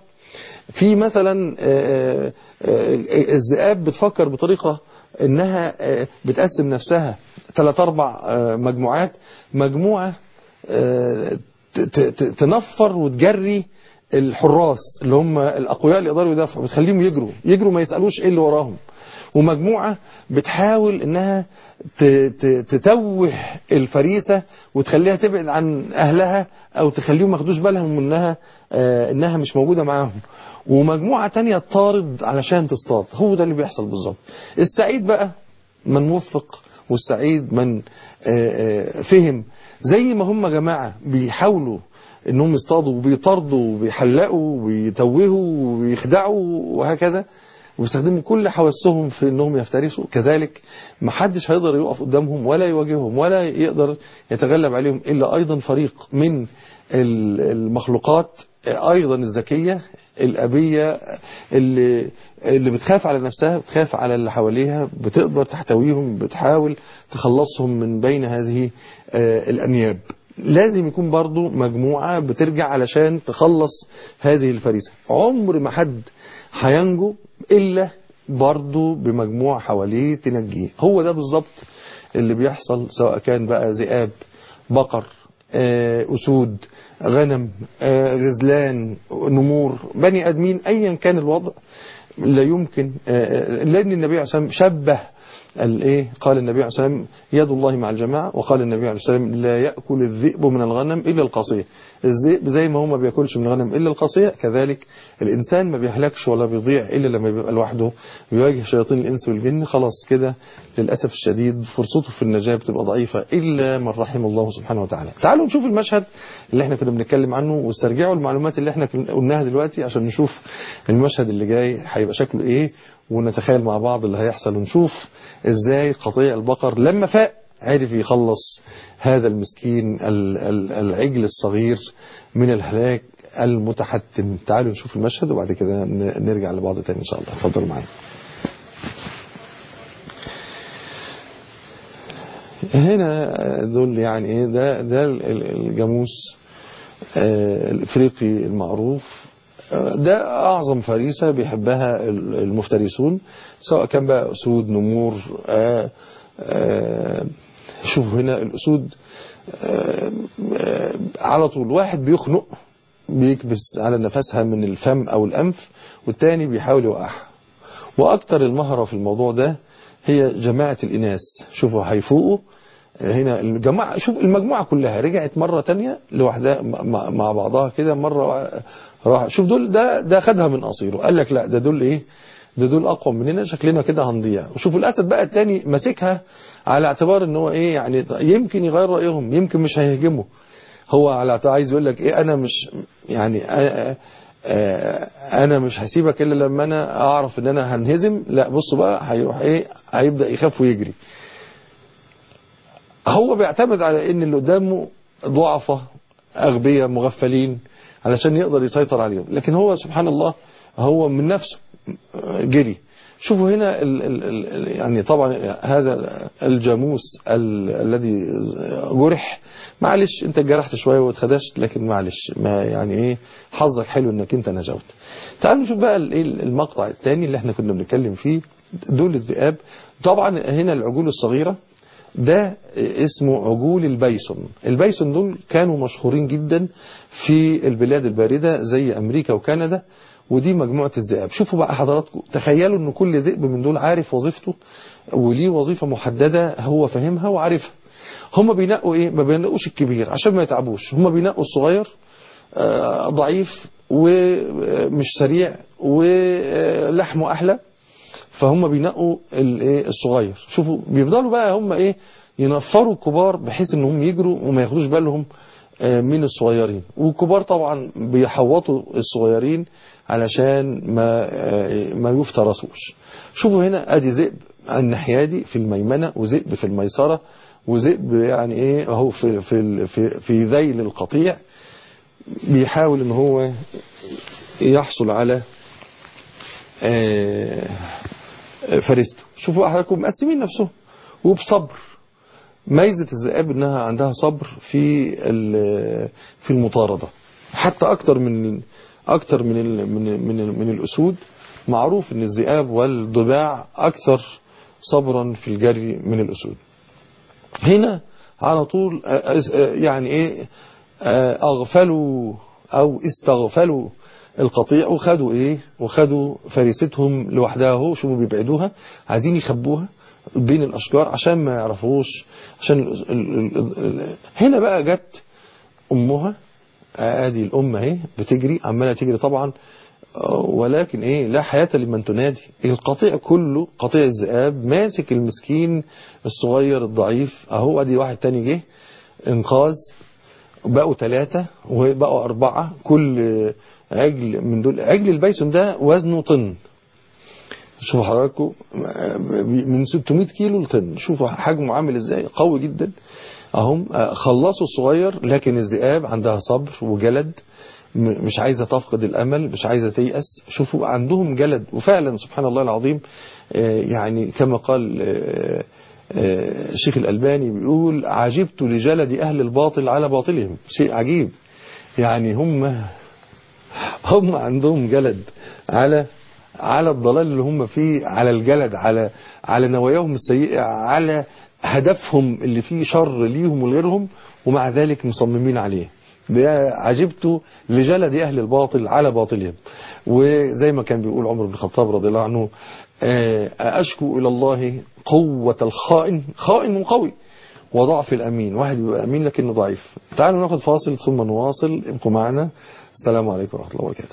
في مثلا آه، آه، الذئاب بتفكر بطريقة انها آه، بتقسم نفسها ثلاث اربع آه، مجموعات مجموعة آه، ت- ت- ت- تنفر وتجري الحراس اللي هم الاقوياء اللي يقدروا يدافعوا بتخليهم يجروا يجروا ما يسالوش ايه اللي وراهم ومجموعة بتحاول انها ت- ت- تتوه الفريسة وتخليها تبعد عن اهلها او تخليهم ما ياخدوش بالهم منها آه، انها مش موجودة معاهم ومجموعة تانية تطارد علشان تصطاد هو ده اللي بيحصل بالظبط السعيد بقى من وفق والسعيد من آه، آه، فهم زي ما هم جماعة بيحاولوا انهم يصطادوا وبيطاردوا وبيحلقوا وبيتوهوا وبيخدعوا وهكذا وبيستخدموا كل حواسهم في انهم يفترسوا كذلك محدش هيقدر يقف قدامهم ولا يواجههم ولا يقدر يتغلب عليهم الا ايضا فريق من ال- المخلوقات ايضا الذكيه الابيه اللي اللي بتخاف على نفسها بتخاف على اللي حواليها بتقدر تحتويهم بتحاول تخلصهم من بين هذه آه، الانياب لازم يكون برضو مجموعة بترجع علشان تخلص هذه الفريسة عمر ما حد هينجو إلا برضو بمجموعة حواليه تنجيه هو ده بالظبط اللي بيحصل سواء كان بقى ذئاب بقر آه، أسود غنم آه، غزلان نمور بني أدمين أيا كان الوضع لا يمكن آه، لأن النبي عليه الصلاة والسلام شبه الايه قال النبي عليه الصلاه والسلام يد الله مع الجماعه وقال النبي عليه الصلاه والسلام لا ياكل الذئب من الغنم الا القصيه الذئب زي ما هو ما بياكلش من الغنم الا القصيه كذلك الانسان ما بيهلكش ولا بيضيع الا لما بيبقى لوحده بيواجه شياطين الانس والجن خلاص كده للاسف الشديد فرصته في النجاه بتبقى ضعيفه الا من رحم الله سبحانه وتعالى تعالوا نشوف المشهد اللي احنا كنا بنتكلم عنه واسترجعوا المعلومات اللي احنا كنا- قلناها دلوقتي عشان نشوف المشهد اللي جاي هيبقى شكله ايه ونتخيل مع بعض اللي هيحصل ونشوف ازاي قطيع البقر لما فاق عرف يخلص هذا المسكين ال- ال- العجل الصغير من الهلاك المتحتم تعالوا نشوف المشهد وبعد كده ن- نرجع لبعض تاني إن شاء الله اتفضلوا معايا هنا دول يعني ايه ده ده ال- ال- الجاموس آه، الافريقي المعروف آه، ده اعظم فريسه بيحبها ال- المفترسون سواء كان بقى اسود نمور آه، آه، شوفوا هنا الاسود آه، آه، على طول واحد بيخنق بيكبس على نفسها من الفم او الانف والتاني بيحاول يوقعها واكتر المهره في الموضوع ده هي جماعه الاناث شوفوا هيفوقوا هنا الجماعة شوف المجموعة كلها رجعت مرة تانية لوحدها مع مع بعضها كده مرة راح شوف دول ده ده خدها من قصيره قال لك لا ده دول ايه ده دول اقوى مننا شكلنا كده هنضيع وشوف الاسد بقى التاني ماسكها على اعتبار ان هو ايه يعني يمكن يغير رايهم يمكن مش هيهجموا هو على اعتبار عايز يقول لك ايه انا مش يعني آه، آه، انا مش هسيبك الا لما انا اعرف ان انا هنهزم لا بصوا بقى هيروح ايه هيبدا يخاف ويجري هو بيعتمد على ان اللي قدامه ضعفة اغبياء مغفلين علشان يقدر يسيطر عليهم لكن هو سبحان الله هو من نفسه جري شوفوا هنا ال ال ال يعني طبعا هذا الجاموس ال الذي جرح معلش انت جرحت شويه واتخدشت لكن معلش ما يعني ايه حظك حلو انك انت نجوت تعالوا نشوف بقى الايه المقطع الثاني اللي احنا كنا بنتكلم فيه دول الذئاب طبعا هنا العجول الصغيره ده اسمه عجول البيسون البيسون دول كانوا مشهورين جدا في البلاد الباردة زي أمريكا وكندا ودي مجموعة الذئاب شوفوا بقى حضراتكم تخيلوا ان كل ذئب من دول عارف وظيفته وليه وظيفة محددة هو فاهمها وعارفها هم بينقوا ايه ما بينقوش الكبير عشان ما يتعبوش هم بينقوا الصغير آه، ضعيف ومش سريع ولحمه احلى فهم بينقوا الايه الصغير شوفوا بيفضلوا بقى هم ايه ينفروا الكبار بحيث انهم يجروا وما ياخدوش بالهم آه، من الصغيرين والكبار طبعا بيحوطوا الصغيرين علشان ما آه، ما يفترسوش شوفوا هنا ادي ذئب على الناحيه دي في الميمنه وذئب في الميسره وذئب يعني ايه اهو في في في, في ذيل القطيع بيحاول ان هو يحصل على آه، فريسته شوفوا حضراتكم مقسمين نفسهم وبصبر ميزة الذئاب انها عندها صبر في ال- في المطاردة حتى اكتر من اكتر من ال من من, من الاسود معروف ان الذئاب والضباع اكثر صبرا في الجري من الاسود هنا على طول آه، آه، يعني ايه آه، اغفلوا او استغفلوا القطيع وخدوا ايه وخدوا فريستهم لوحدها اهو شوفوا بيبعدوها عايزين يخبوها بين الاشجار عشان ما يعرفوش عشان ال ال ال ال هنا بقى جت امها ادي الام اهي بتجري عماله تجري طبعا آه، ولكن ايه لا حياة لمن تنادي القطيع كله قطيع الذئاب ماسك المسكين الصغير الضعيف اهو ادي واحد تاني جه انقاذ بقوا ثلاثة وبقوا أربعة كل عجل من دول عجل البيسون ده وزنه طن شوفوا حضراتكم من 600 كيلو لطن شوفوا حجمه عامل ازاي قوي جدا اهم خلصوا الصغير لكن الذئاب عندها صبر وجلد م- مش عايزة تفقد الأمل مش عايزة تيأس شوفوا عندهم جلد وفعلا سبحان الله العظيم آه، يعني كما قال آه، آه، الشيخ الألباني بيقول عجبت لجلد أهل الباطل على باطلهم شيء عجيب يعني هم هم عندهم جلد على على الضلال اللي هم فيه على الجلد على على نواياهم السيئة على هدفهم اللي فيه شر ليهم ولغيرهم ومع ذلك مصممين عليه ده عجبت لجلد أهل الباطل على باطلهم وزي ما كان بيقول عمر بن الخطاب رضي الله عنه آه، أشكو إلى الله قوة الخائن خائن وقوي وضعف الأمين واحد بيبقى أمين لكنه ضعيف تعالوا ناخد فاصل ثم نواصل ابقوا معنا السلام عليكم ورحمة الله وبركاته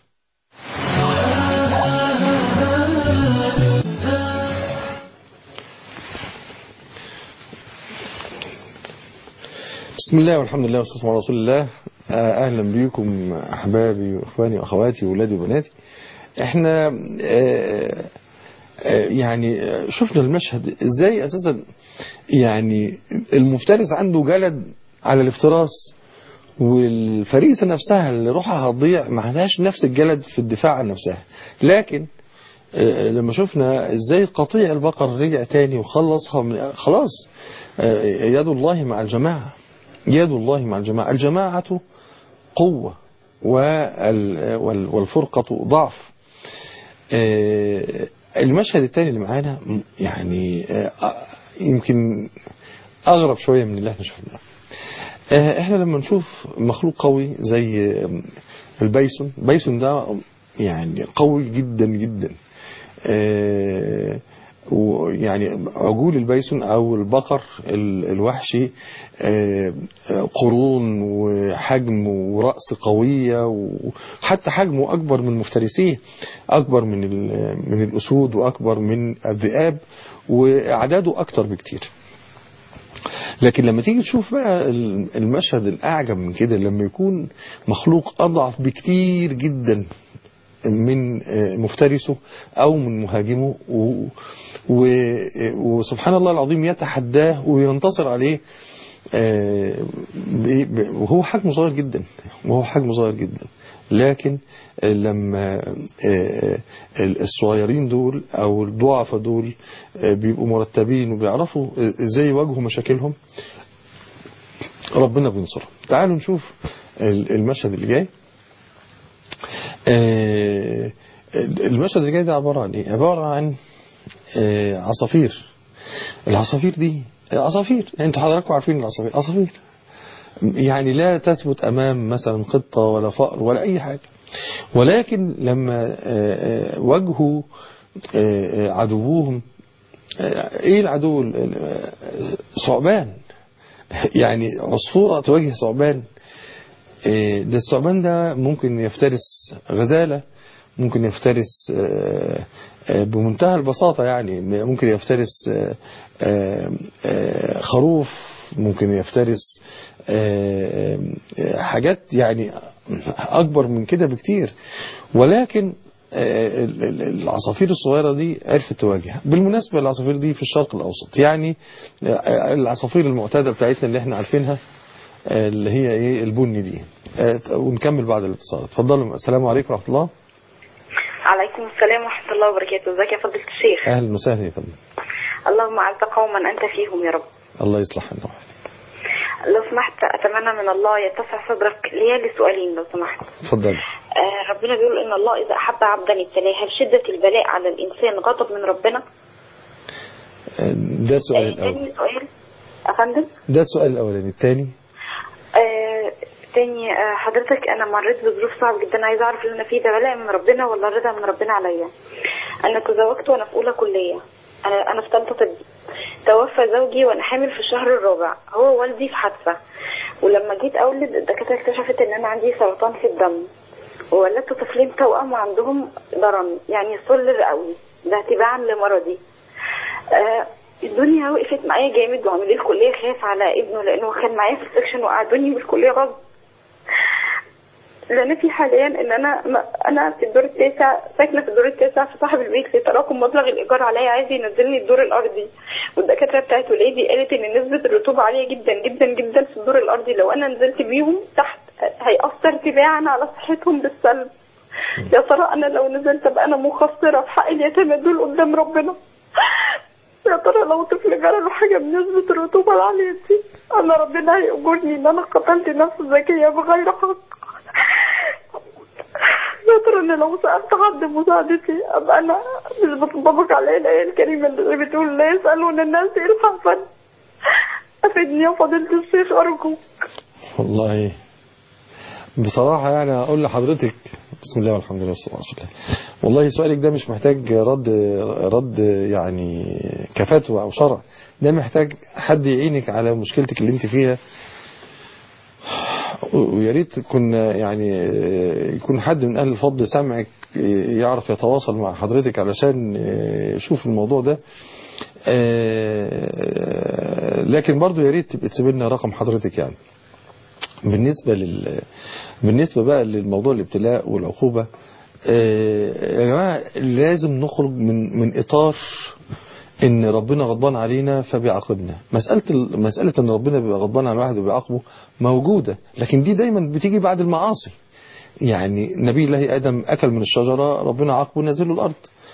بسم الله والحمد لله والصلاة على رسول الله آه، أهلا بكم أحبابي وإخواني وأخواتي وولادي وبناتي احنا آه، آه، يعني آه، شفنا المشهد ازاي اساسا يعني المفترس عنده جلد على الافتراس والفريسة نفسها اللي روحها هتضيع ما عندهاش نفس الجلد في الدفاع عن نفسها لكن آه، لما شفنا ازاي قطيع البقر رجع تاني وخلصها من خلاص آه، يد الله مع الجماعة يد الله مع الجماعة الجماعة قوة وال- وال- والفرقة ضعف آه، المشهد الثاني اللي معانا م- يعني آه، يمكن أغرب شوية من اللي احنا شفناه آه، احنا لما نشوف مخلوق قوي زي آه، البيسون البيسون ده يعني قوي جدا جدا آه، ويعني عجول البيسون او البقر ال- الوحشي آه، آه، قرون وحجم ورأس قوية وحتى حجمه اكبر من مفترسيه اكبر من ال- من الاسود واكبر من الذئاب واعداده اكتر بكتير لكن لما تيجي تشوف بقى المشهد الأعجب من كده لما يكون مخلوق أضعف بكتير جدا من مفترسه أو من مهاجمه و و وسبحان الله العظيم يتحداه وينتصر عليه آه، ب- ب- وهو حجمه صغير جدا وهو حجمه صغير جدا لكن آه، لما آه، آه، الصغيرين دول او الضعفاء دول آه، بيبقوا مرتبين وبيعرفوا آه، ازاي يواجهوا مشاكلهم ربنا بينصرهم تعالوا نشوف ال- المشهد اللي جاي آه، المشهد اللي جاي ده عبارة عن ايه عبارة عن آه، عصافير العصافير دي عصافير انتوا حضراتكم عارفين العصافير عصافير يعني لا تثبت امام مثلا قطة ولا فأر ولا اي حاجة ولكن لما آه، آه، واجهوا آه، آه، عدوهم آه، ايه العدو ال- ال- آه، ثعبان يعني عصفورة تواجه ثعبان آه، ده الثعبان ده ممكن يفترس غزالة ممكن يفترس آه، آه، بمنتهى البساطة يعني ممكن يفترس آه، آه، آه، خروف ممكن يفترس آه، آه، حاجات يعني أكبر من كده بكتير ولكن آه، ال- ال- العصافير الصغيرة دي عرفت تواجه بالمناسبة العصافير دي في الشرق الأوسط يعني آه، العصافير المعتادة بتاعتنا اللي احنا عارفينها آه، اللي هي ايه البني دي آه، ونكمل بعد الاتصال اتفضلوا السلام عليكم ورحمة الله عليكم السلام ورحمة الله وبركاته ازيك يا فضيلة الشيخ اهلا وسهلا يا فندم اللهم أعز قوما أنت فيهم يا رب الله يصلح حالنا لو سمحت أتمنى من الله يتسع صدرك ليا لسؤالين لو سمحت اتفضل آه ربنا بيقول إن الله إذا أحب عبدا ابتلاه هل شدة البلاء على الإنسان غضب من ربنا؟ آه، ده السؤال آه الاول تاني سؤال أفندم ده السؤال الاولاني الثاني آه تاني آه حضرتك أنا مريت بظروف صعبة جدا عايزة أعرف اللي أنا فيه ده بلاء من ربنا ولا رضا من ربنا عليا أنا تزوجت وأنا في أولى كلية أنا أنا في ثالثة طب توفى زوجي وأنا حامل في الشهر الرابع هو والدي في حادثة ولما جيت أولد الدكاترة اكتشفت إن أنا عندي سرطان في الدم وولدت طفلين توأم وعندهم ضرن يعني صل رئوي ده تباعا لمرضي آه الدنيا وقفت معايا جامد وعميد الكلية خاف على ابنه لأنه كان معايا في السكشن وقعدوني من الكلية غصب لأن في حاليا إن أنا ما أنا في الدور التاسع ساكنة في الدور التاسع فصاحب البيت لتراكم مبلغ الإيجار عليا عايز ينزلني الدور الأرضي والدكاترة بتاعت ولادي قالت إن نسبة الرطوبة عالية جدا جدا جدا في الدور الأرضي لو أنا نزلت بيهم تحت هيأثر تباعا على صحتهم بالسلب يا ترى أنا لو نزلت أبقى أنا مخسرة في حق اليتامى دول قدام ربنا يا ترى لو طفل جرى له حاجة بنسبة الرطوبة العالية دي أنا ربنا هيأجرني إن أنا قتلت نفس ذكية بغير حق يا ترى أنا لو سألت حد مساعدتي أبقى أنا مش بتطبق عليا الآية الكريمة اللي بتقول لا يسألون الناس إلحافا أفيدني يا فضيلة الشيخ أرجوك والله بصراحة يعني أقول لحضرتك بسم الله والحمد لله والصلاة والسلام والله سؤالك ده مش محتاج رد رد يعني كفتوى أو شرع ده محتاج حد يعينك على مشكلتك اللي انت فيها ويا ريت كنا يعني يكون حد من أهل الفضل سمعك يعرف يتواصل مع حضرتك علشان يشوف الموضوع ده لكن برضو يا ريت تبقى تسيب لنا رقم حضرتك يعني بالنسبة لل بالنسبة بقى للموضوع الابتلاء والعقوبة آه، يا جماعة لازم نخرج من من إطار إن ربنا غضبان علينا فبيعاقبنا مسألة ال- مسألة إن ربنا بيبقى غضبان على الواحد وبيعاقبه موجودة لكن دي دايما بتيجي بعد المعاصي يعني نبي الله آدم أكل من الشجرة ربنا عاقبه نزله الأرض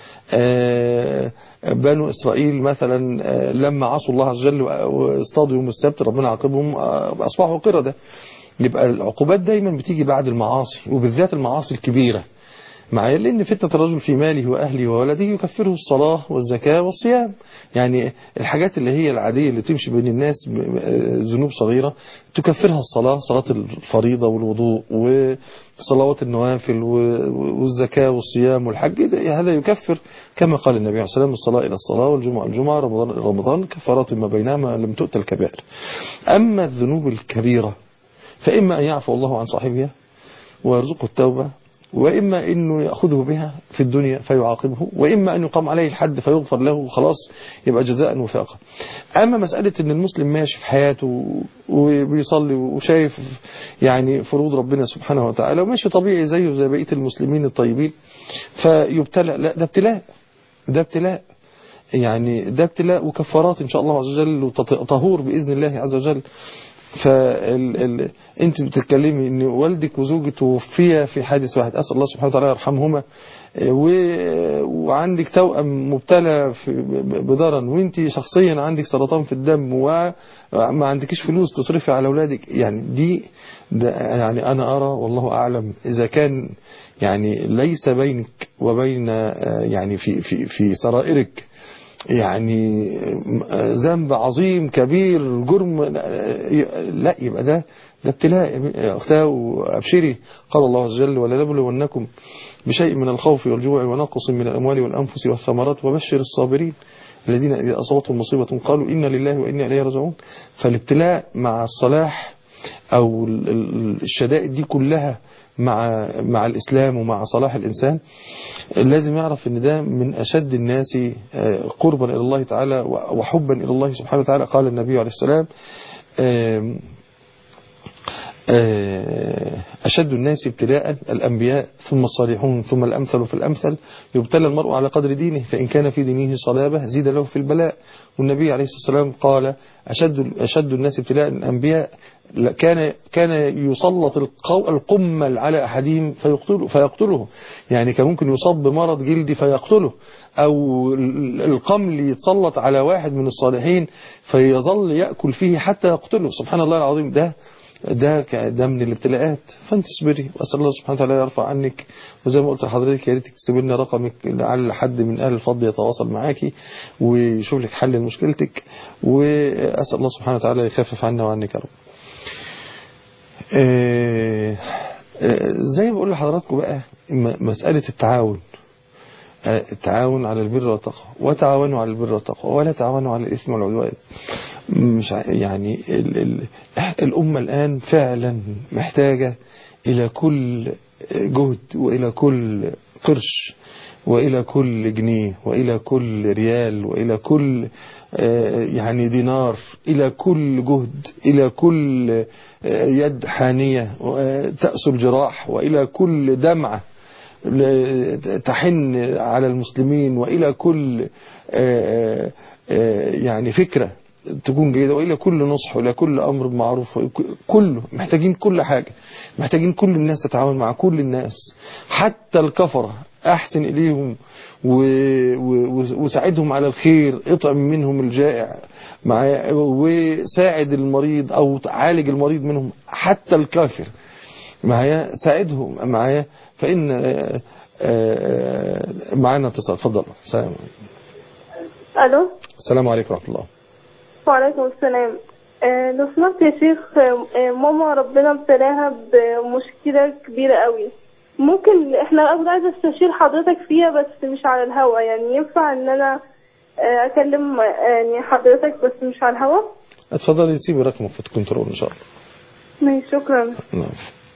آه، بنو إسرائيل مثلا آه، لما عصوا الله عز وجل واصطادوا يوم السبت ربنا عاقبهم آه، أصبحوا قردة يبقى العقوبات دايما بتيجي بعد المعاصي وبالذات المعاصي الكبيرة معايا لأن فتنة الرجل في ماله وأهله وولده يكفره الصلاة والزكاة والصيام يعني الحاجات اللي هي العادية اللي تمشي بين الناس ب- ب- ذنوب صغيرة تكفرها الصلاة صلاة الفريضة والوضوء وصلوات النوافل و- والزكاة والصيام والحج ده- هذا يكفر كما قال النبي عليه الصلاة والسلام الصلاة إلى الصلاة والجمعة الجمعة رمضان إلى رمضان كفارات ما بينهما لم تؤت الكبائر أما الذنوب الكبيرة فإما أن يعفو الله عن صاحبها ويرزقه التوبة وإما أنه يأخذه بها في الدنيا فيعاقبه وإما أن يقام عليه الحد فيغفر له وخلاص يبقى جزاء وفاقا أما مسألة أن المسلم ماشي في حياته وبيصلي وشايف يعني فروض ربنا سبحانه وتعالى وماشي طبيعي زيه زي بقية المسلمين الطيبين فيبتلى لا ده ابتلاء ده ابتلاء يعني ده ابتلاء وكفارات إن شاء الله عز وجل وطهور بإذن الله عز وجل فال... ال... انت بتتكلمي ان والدك وزوجك توفيا في حادث واحد اسال الله سبحانه وتعالى يرحمهما و... وعندك توأم مبتلى في... ب- بضرن وانت شخصيا عندك سرطان في الدم وما عندكيش فلوس تصرفي على اولادك يعني دي ده يعني انا ارى والله اعلم اذا كان يعني ليس بينك وبين آه، يعني في في في سرائرك يعني ذنب عظيم كبير جرم لا يبقى ده ده ابتلاء يا اختاه وابشري قال الله عز وجل ولنبلونكم بشيء من الخوف والجوع ونقص من الاموال والانفس والثمرات وبشر الصابرين الذين اذا اصابتهم مصيبه قالوا انا لله وانا اليه راجعون فالابتلاء مع الصلاح او ال- ال- الشدائد دي كلها مع مع الاسلام ومع صلاح الانسان لازم يعرف ان ده من اشد الناس آه، قربا الى الله تعالى وحبا الى الله سبحانه وتعالى قال النبي عليه السلام آم، آه، أشد الناس ابتلاء الأنبياء ثم الصالحون ثم الأمثل فالأمثل يبتلى المرء على قدر دينه فإن كان في دينه صلابة زيد له في البلاء والنبي عليه الصلاة والسلام قال أشد, أشد الناس ابتلاء الأنبياء لا- كان كان يسلط القو- القمل على أحدهم فيقتله, فيقتله يعني كان ممكن يصاب بمرض جلدي فيقتله أو ال- القمل يتسلط على واحد من الصالحين فيظل يأكل فيه حتى يقتله سبحان الله العظيم ده ده ك- ده من الابتلاءات فانت اصبري واسال الله سبحانه وتعالى يرفع عنك وزي ما قلت لحضرتك يا ريت تكتب لنا رقمك لعل حد من اهل الفضل يتواصل معاكي ويشوف لك حل لمشكلتك واسال الله سبحانه وتعالى يخفف عنا وعنك يا رب. آه، آه، زي ما بقول لحضراتكم بقى م- مساله التعاون آه، التعاون على البر والتقوى وتعاونوا على البر والتقوى ولا تعاونوا على الإثم والعدوان مش ع- يعني ال ال الأمة الآن فعلا محتاجة إلى كل جهد وإلى كل قرش وإلى كل جنيه وإلى كل ريال وإلى كل آه، يعني دينار إلى كل جهد إلى كل آه، يد حانية آه، تأس الجراح وإلى كل دمعة ل- تحن على المسلمين وإلى كل آه، آه، يعني فكرة تكون جيدة وإلى كل نصح وإلى كل أمر معروف كله محتاجين كل حاجة محتاجين كل الناس تتعاون مع كل الناس حتى الكفرة أحسن إليهم و- و- وساعدهم على الخير اطعم منهم الجائع مع- وساعد المريض أو عالج المريض منهم حتى الكافر معايا ساعدهم معايا فإن آه، آه، معانا اتصال اتفضل السلام الو السلام عليكم ورحمة الله وعليكم السلام آه، لو سمحت يا شيخ آه، آه، ماما ربنا ابتلاها بمشكلة كبيرة قوي ممكن احنا انا عايزة استشير حضرتك فيها بس مش على الهوا يعني ينفع ان انا آه، اكلم آه، يعني حضرتك بس مش على الهوا اتفضل سيبي رقمك في الكنترول ان شاء الله ماشي شكرا نعم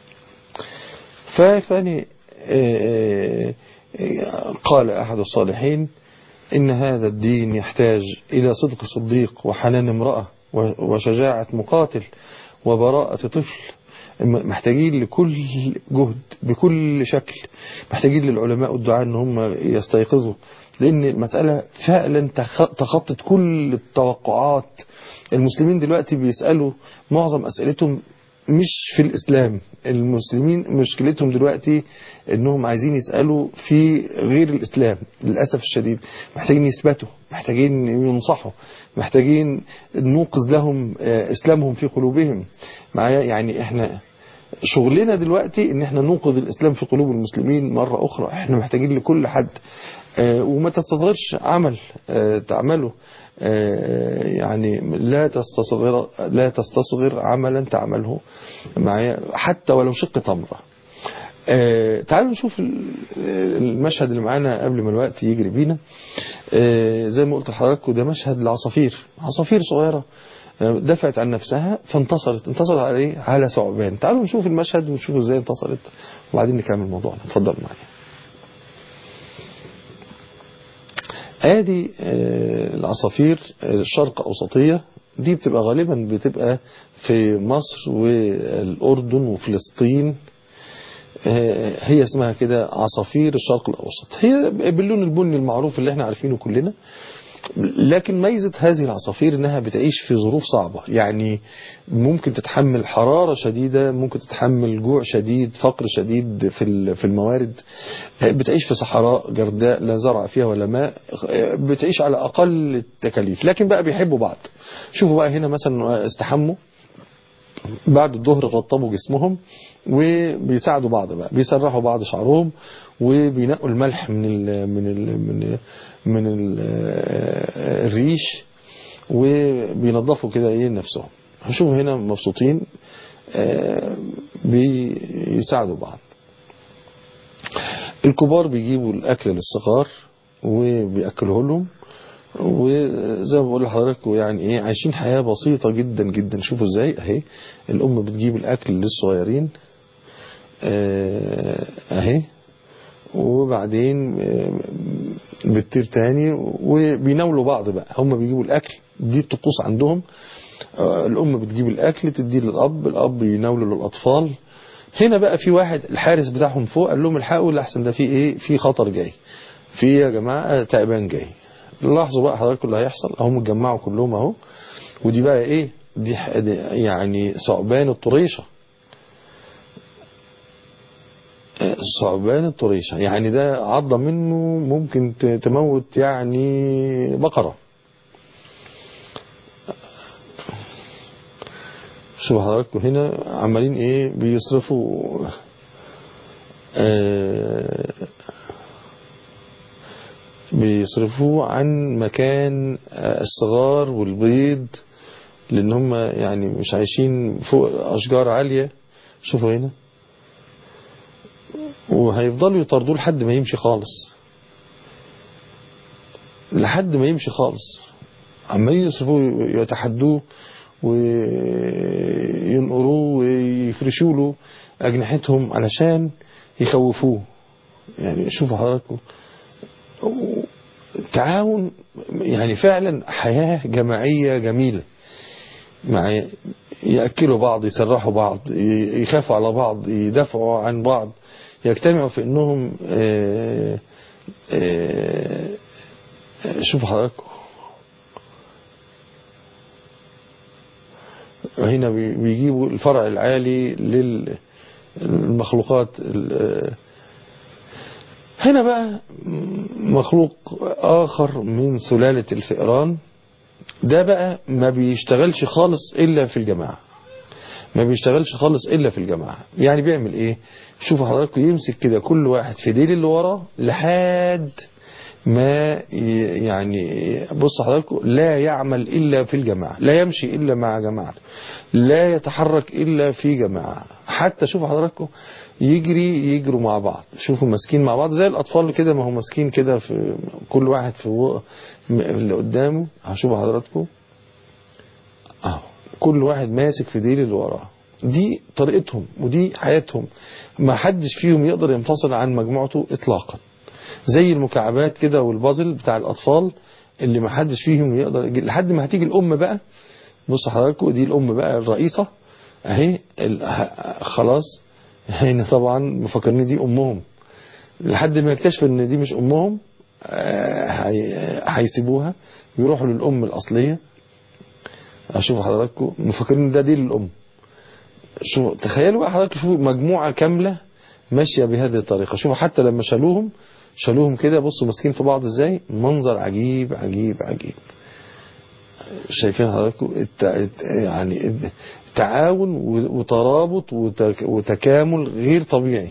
ف- فاني آه، آه، قال احد الصالحين ان هذا الدين يحتاج الى صدق صديق وحنان امرأة و- وشجاعة مقاتل وبراءة طفل محتاجين لكل جهد بكل شكل محتاجين للعلماء والدعاء ان هم يستيقظوا لان المسألة فعلا تخ- تخطت كل التوقعات المسلمين دلوقتي بيسألوا معظم أسئلتهم مش في الإسلام المسلمين مشكلتهم دلوقتي انهم عايزين يسألوا في غير الإسلام للأسف الشديد محتاجين يثبتوا محتاجين ينصحوا محتاجين نوقظ لهم آه، إسلامهم في قلوبهم معايا يعني احنا شغلنا دلوقتي ان احنا ننقذ الاسلام في قلوب المسلمين مرة اخرى احنا محتاجين لكل حد آه، وما تستصغرش عمل آه، تعمله آه، يعني لا تستصغر لا تستصغر عملا تعمله معايا حتى ولو شق تمره آه، تعالوا نشوف ال- المشهد اللي معانا قبل ما الوقت يجري بينا آه، زي ما قلت لحضراتكم ده مشهد لعصافير عصافير صغيرة آه، دفعت عن نفسها فانتصرت انتصرت على ايه على ثعبان تعالوا نشوف المشهد ونشوف ازاي انتصرت وبعدين نكمل موضوعنا اتفضل معايا ادي آه، العصافير الشرق اوسطية دي بتبقى غالبا بتبقى في مصر والاردن وفلسطين آه، هي اسمها كده عصافير الشرق الأوسط هي باللون البني المعروف اللي احنا عارفينه كلنا لكن ميزة هذه العصافير انها بتعيش في ظروف صعبة يعني ممكن تتحمل حرارة شديدة ممكن تتحمل جوع شديد فقر شديد في ال- في الموارد آه، بتعيش في صحراء جرداء لا زرع فيها ولا ماء آه، بتعيش على أقل التكاليف لكن بقى بيحبوا بعض شوفوا بقى هنا مثلا استحموا بعد الظهر رطبوا جسمهم وبيساعدوا بعض بقى بيسرحوا بعض شعرهم وبينقوا الملح من ال من ال من من ال الريش وبينظفوا كده ايه نفسهم هنشوف هنا مبسوطين آه، بيساعدوا بعض الكبار بيجيبوا الاكل للصغار وبياكلوه لهم وزي ما بقول لحضراتكم يعني ايه عايشين حياة بسيطة جدا جدا شوفوا ازاي اهي الام بتجيب الاكل للصغيرين آه، اهي وبعدين آه، بتطير تاني وبيناولوا بعض بقى هم بيجيبوا الاكل دي الطقوس عندهم آه، الام بتجيب الاكل تديه للاب الاب يناوله للاطفال هنا بقى في واحد الحارس بتاعهم فوق قال لهم الحقوا لحسن ده في ايه في خطر جاي في يا جماعه تعبان جاي لاحظوا بقى حضراتكم اللي هيحصل اهم اتجمعوا كلهم اهو ودي بقى ايه دي ح- دي يعني ثعبان الطريشه آه، ثعبان الطريشه يعني ده عضه منه ممكن ت- تموت يعني بقره شوفوا حضراتكم هنا عمالين ايه بيصرفوا آه بيصرفوه عن مكان آه، الصغار والبيض لان هم يعني مش عايشين فوق اشجار عالية شوفوا هنا وهيفضلوا يطردوه لحد ما يمشي خالص لحد ما يمشي خالص عمالين يصرفوه يتحدوه وينقروه ويفرشوا له أجنحتهم علشان يخوفوه يعني شوفوا حضراتكم تعاون يعني فعلا حياة جماعية جميلة مع يأكلوا بعض يسرحوا بعض ي- يخافوا على بعض يدافعوا عن بعض يجتمعوا في انهم آه، آه، شوفوا حضراتكم هنا بي- بيجيبوا الفرع العالي للمخلوقات ال- هنا بقى مخلوق آخر من سلالة الفئران ده بقى ما بيشتغلش خالص إلا في الجماعة ما بيشتغلش خالص إلا في الجماعة يعني بيعمل إيه شوفوا حضراتكم يمسك كده كل واحد في ديل اللي وراه لحد ما ي- يعني بص حضراتكم لا يعمل إلا في الجماعة لا يمشي إلا مع جماعة لا يتحرك إلا في جماعة حتى شوفوا حضراتكم يجري يجروا مع بعض شوفوا ماسكين مع بعض زي الأطفال كده ما هم ماسكين كده في كل واحد في و- م- اللي قدامه هشوفوا حضراتكم اهو كل واحد ماسك في ديل اللي وراه دي طريقتهم ودي حياتهم ما حدش فيهم يقدر ينفصل عن مجموعته اطلاقا زي المكعبات كده والبازل بتاع الاطفال اللي ما حدش فيهم يقدر يجي- لحد ما هتيجي الام بقى بص حضراتكم دي الام بقى الرئيسه اهي ال- ه- خلاص هنا طبعا مفكرين دي امهم لحد ما يكتشفوا ان دي مش امهم آه، هي- هيسيبوها يروحوا للام الاصليه اشوف حضراتكم مفكرين ده دي للام شو تخيلوا بقى حضرتك شوفوا مجموعه كامله ماشيه بهذه الطريقه شوفوا حتى لما شالوهم شالوهم كده بصوا ماسكين في بعض ازاي منظر عجيب عجيب عجيب شايفين حضراتكم الت... الت- يعني تعاون و- وترابط وتك... وتكامل غير طبيعي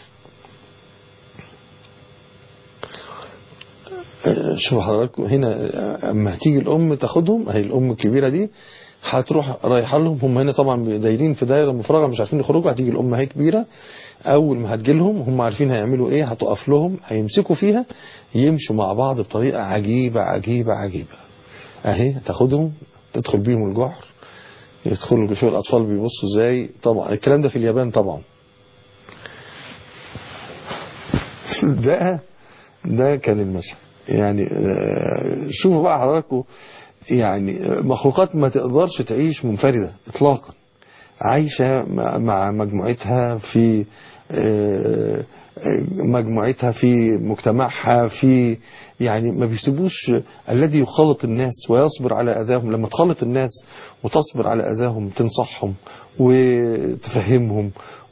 شوف حضراتكم هنا اما هتيجي الام تاخدهم اهي الام الكبيره دي هتروح رايحه لهم هم هنا طبعا دايرين في دايره مفرغه مش عارفين يخرجوا هتيجي الام هي كبيره اول ما هتجي لهم هم عارفين هيعملوا ايه هتقف لهم هيمسكوا فيها يمشوا مع بعض بطريقه عجيبه عجيبه عجيبه اهي تاخدهم تدخل بيهم الجحر يدخلوا شوف الاطفال بيبصوا ازاي طبعا الكلام ده في اليابان طبعا ده ده كان المشهد يعني آه، شوفوا بقى حضراتكم يعني آه، مخلوقات ما تقدرش تعيش منفردة اطلاقا عايشة مع- مع مجموعتها في آه، آه، مجموعتها في مجتمعها في يعني ما بيسيبوش الذي يخالط الناس ويصبر على أذاهم لما تخالط الناس وتصبر على أذاهم تنصحهم وتفهمهم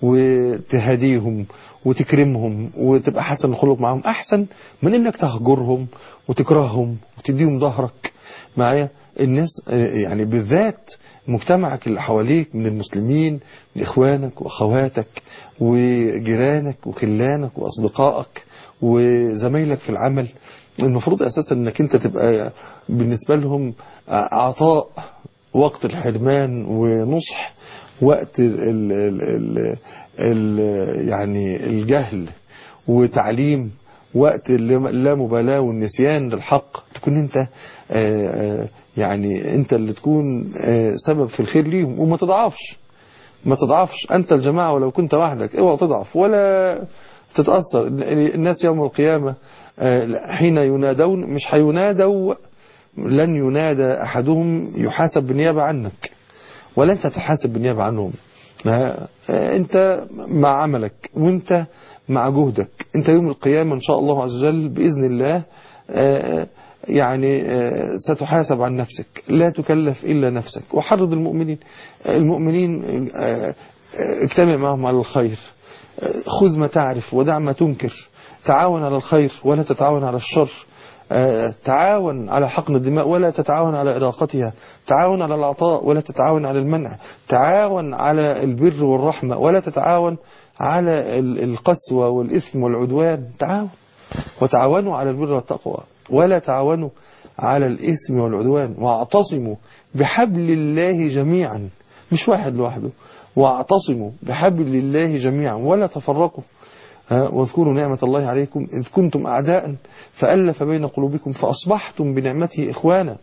وتهديهم وتكرمهم وتبقى حسن الخلق معهم أحسن من إنك تهجرهم وتكرههم وتديهم ظهرك معايا الناس آه، يعني بالذات مجتمعك اللي حواليك من المسلمين من إخوانك وأخواتك وجيرانك وخلانك وأصدقائك وزمايلك في العمل المفروض أساسا أنك أنت تبقى بالنسبة لهم عطاء وقت الحرمان ونصح وقت ال ال ال ال ال يعني الجهل وتعليم وقت اللا مبالاة والنسيان للحق تكون انت آه، آه، يعني انت اللي تكون آه، سبب في الخير ليهم وما تضعفش ما تضعفش انت الجماعة ولو كنت وحدك اوعى تضعف ولا تتأثر الناس يوم القيامة آه، حين ينادون مش هينادوا لن ينادى أحدهم يحاسب بالنيابة عنك ولا أنت تحاسب بالنيابة عنهم آه، آه، أنت مع عملك وأنت مع جهدك أنت يوم القيامة إن شاء الله عز وجل بإذن الله آه، يعني آه، ستحاسب عن نفسك لا تكلف إلا نفسك وحرض المؤمنين المؤمنين آه، آه، اجتمع معهم على الخير آه، خذ ما تعرف ودع ما تنكر تعاون على الخير ولا تتعاون على الشر آه، تعاون على حقن الدماء ولا تتعاون على إراقتها تعاون على العطاء ولا تتعاون على المنع تعاون على البر والرحمة ولا تتعاون على ال- القسوة والإثم والعدوان تعاون وتعاونوا على البر والتقوى ولا تعاونوا على الإثم والعدوان واعتصموا بحبل الله جميعا مش واحد لوحده واعتصموا بحبل الله جميعا ولا تفرقوا ها، واذكروا نعمة الله عليكم إذ كنتم أعداء فألف بين قلوبكم فأصبحتم بنعمته إخوانا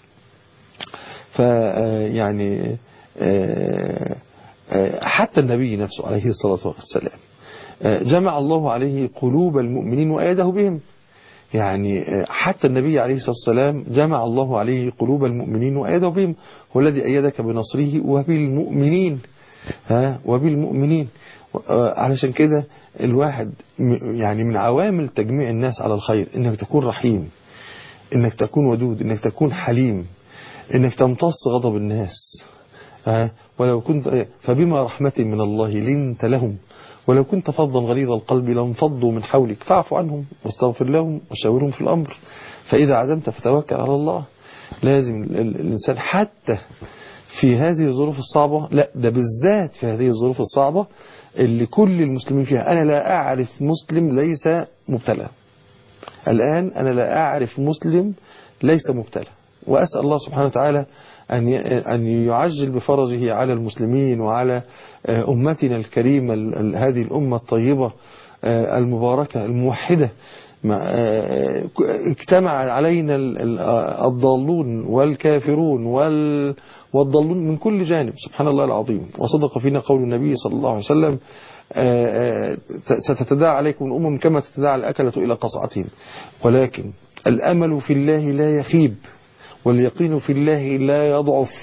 ف يعني آه، آه، حتى النبي نفسه عليه الصلاة والسلام آه، جمع الله عليه قلوب المؤمنين وأيده بهم يعني آه، حتى النبي عليه الصلاة والسلام جمع الله عليه قلوب المؤمنين وأيده بهم هو الذي أيدك بنصره وبالمؤمنين ها وبالمؤمنين آه، علشان كده الواحد م- يعني من عوامل تجميع الناس على الخير انك تكون رحيم انك تكون ودود انك تكون حليم انك تمتص غضب الناس ها ولو كنت فبما رحمة من الله لنت لهم ولو كنت فظا غليظ القلب لانفضوا من حولك فاعف عنهم واستغفر لهم وشاورهم في الأمر فإذا عزمت فتوكل على الله لازم ال- ال- الإنسان حتى في هذه الظروف الصعبة لا ده بالذات في هذه الظروف الصعبة اللي كل المسلمين فيها أنا لا أعرف مسلم ليس مبتلى الآن أنا لا أعرف مسلم ليس مبتلى وأسأل الله سبحانه وتعالى أن ي- أن يعجل بفرجه على المسلمين وعلى آه، أمتنا الكريمة ال- ال- هذه الأمة الطيبة آه، المباركة الموحدة مع- آه، ك- اجتمع علينا ال- ال- آه، الضالون والكافرون وال والضالون من كل جانب سبحان الله العظيم وصدق فينا قول النبي صلى الله عليه وسلم آه، آه، ستتداعى عليكم الأمم كما تتداعى الأكلة إلى قصعتهم ولكن الأمل في الله لا يخيب واليقين في الله لا يضعف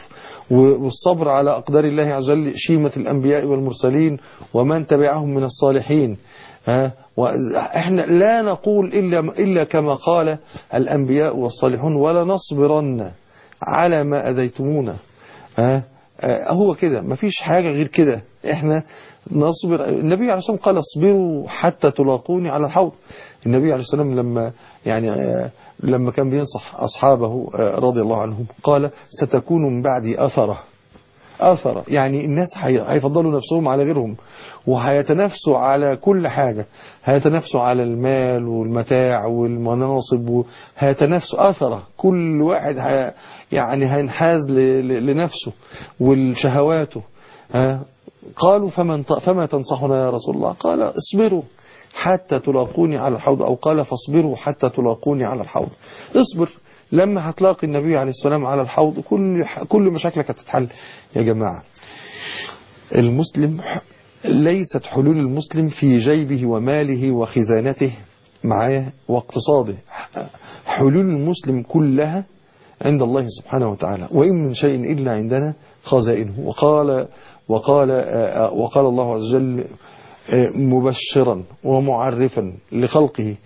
والصبر على أقدار الله عز وجل شيمة الأنبياء والمرسلين ومن تبعهم من الصالحين ها وإحنا لا نقول إلا, إلا كما قال الأنبياء والصالحون ولا نصبرن على ما أذيتمونا ها هو كده مفيش حاجة غير كده احنا نصبر النبي عليه الصلاة والسلام قال اصبروا حتى تلاقوني على الحوض النبي عليه الصلاة والسلام لما يعني لما كان بينصح أصحابه رضي الله عنهم قال ستكون من بعدي أثرة أثرة يعني الناس هيفضلوا نفسهم على غيرهم وهيتنافسوا على كل حاجة هيتنافسوا على المال والمتاع والمناصب هيتنافسوا أثرة كل واحد هي يعني هينحاز لنفسه والشهواته قالوا فمن فما تنصحنا يا رسول الله قال اصبروا حتى تلاقوني على الحوض أو قال فاصبروا حتى تلاقوني على الحوض اصبر لما هتلاقي النبي عليه السلام على الحوض كل كل مشاكلك هتتحل يا جماعة المسلم ليست حلول المسلم في جيبه وماله وخزانته معاه واقتصاده حلول المسلم كلها عند الله سبحانه وتعالى وإن من شيء إلا عندنا خزائنه وقال وقال وقال الله عز وجل مبشرا ومعرفا لخلقه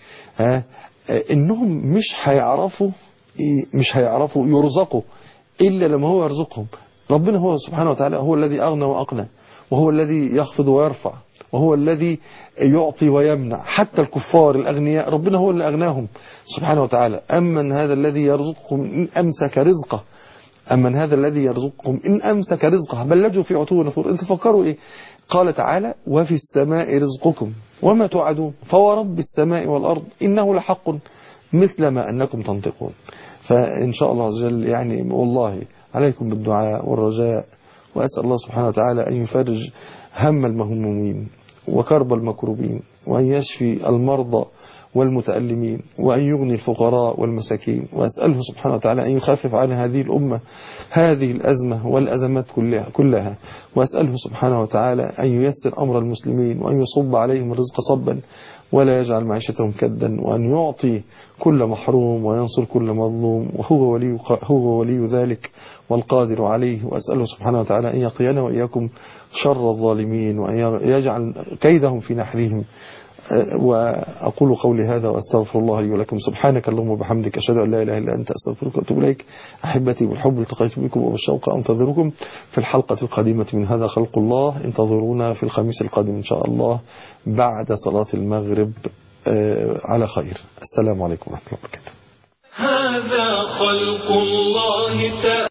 انهم مش هيعرفوا مش هيعرفوا يرزقوا الا لما هو يرزقهم ربنا هو سبحانه وتعالى هو الذي اغنى واقنى وهو الذي يخفض ويرفع وهو الذي يعطي ويمنع حتى الكفار الأغنياء ربنا هو اللي أغناهم سبحانه وتعالى أمن هذا الذي يرزقكم إن أمسك رزقه أمن هذا الذي يرزقكم إن أمسك رزقه بل لجوا في عتو نفور أنت فكروا إيه قال تعالى وفي السماء رزقكم وما توعدون فورب السماء والأرض إنه لحق مثل ما أنكم تنطقون فإن شاء الله عز وجل يعني والله عليكم بالدعاء والرجاء وأسأل الله سبحانه وتعالى أن يفرج هم المهمومين وكرب المكروبين وأن يشفي المرضى والمتألمين وأن يغني الفقراء والمساكين وأسأله سبحانه وتعالى أن يخفف عن هذه الأمة هذه الأزمة والأزمات كلها, كلها وأسأله سبحانه وتعالى أن ييسر أمر المسلمين وأن يصب عليهم الرزق صبا ولا يجعل معيشتهم كدا وأن يعطي كل محروم وينصر كل مظلوم وهو ولي, هو ولي ذلك والقادر عليه وأسأله سبحانه وتعالى أن يقينا وإياكم شر الظالمين وأن يجعل كيدهم في نحرهم وأقول قولي هذا وأستغفر الله لي ولكم سبحانك اللهم وبحمدك أشهد أن لا إله إلا أنت أستغفرك وأتوب إليك أحبتي بالحب التقيت بكم وبالشوق أنتظركم في الحلقة القادمة من هذا خلق الله انتظرونا في الخميس القادم إن شاء الله بعد صلاة المغرب على خير السلام عليكم ورحمة الله وبركاته هذا خلق الله تعالى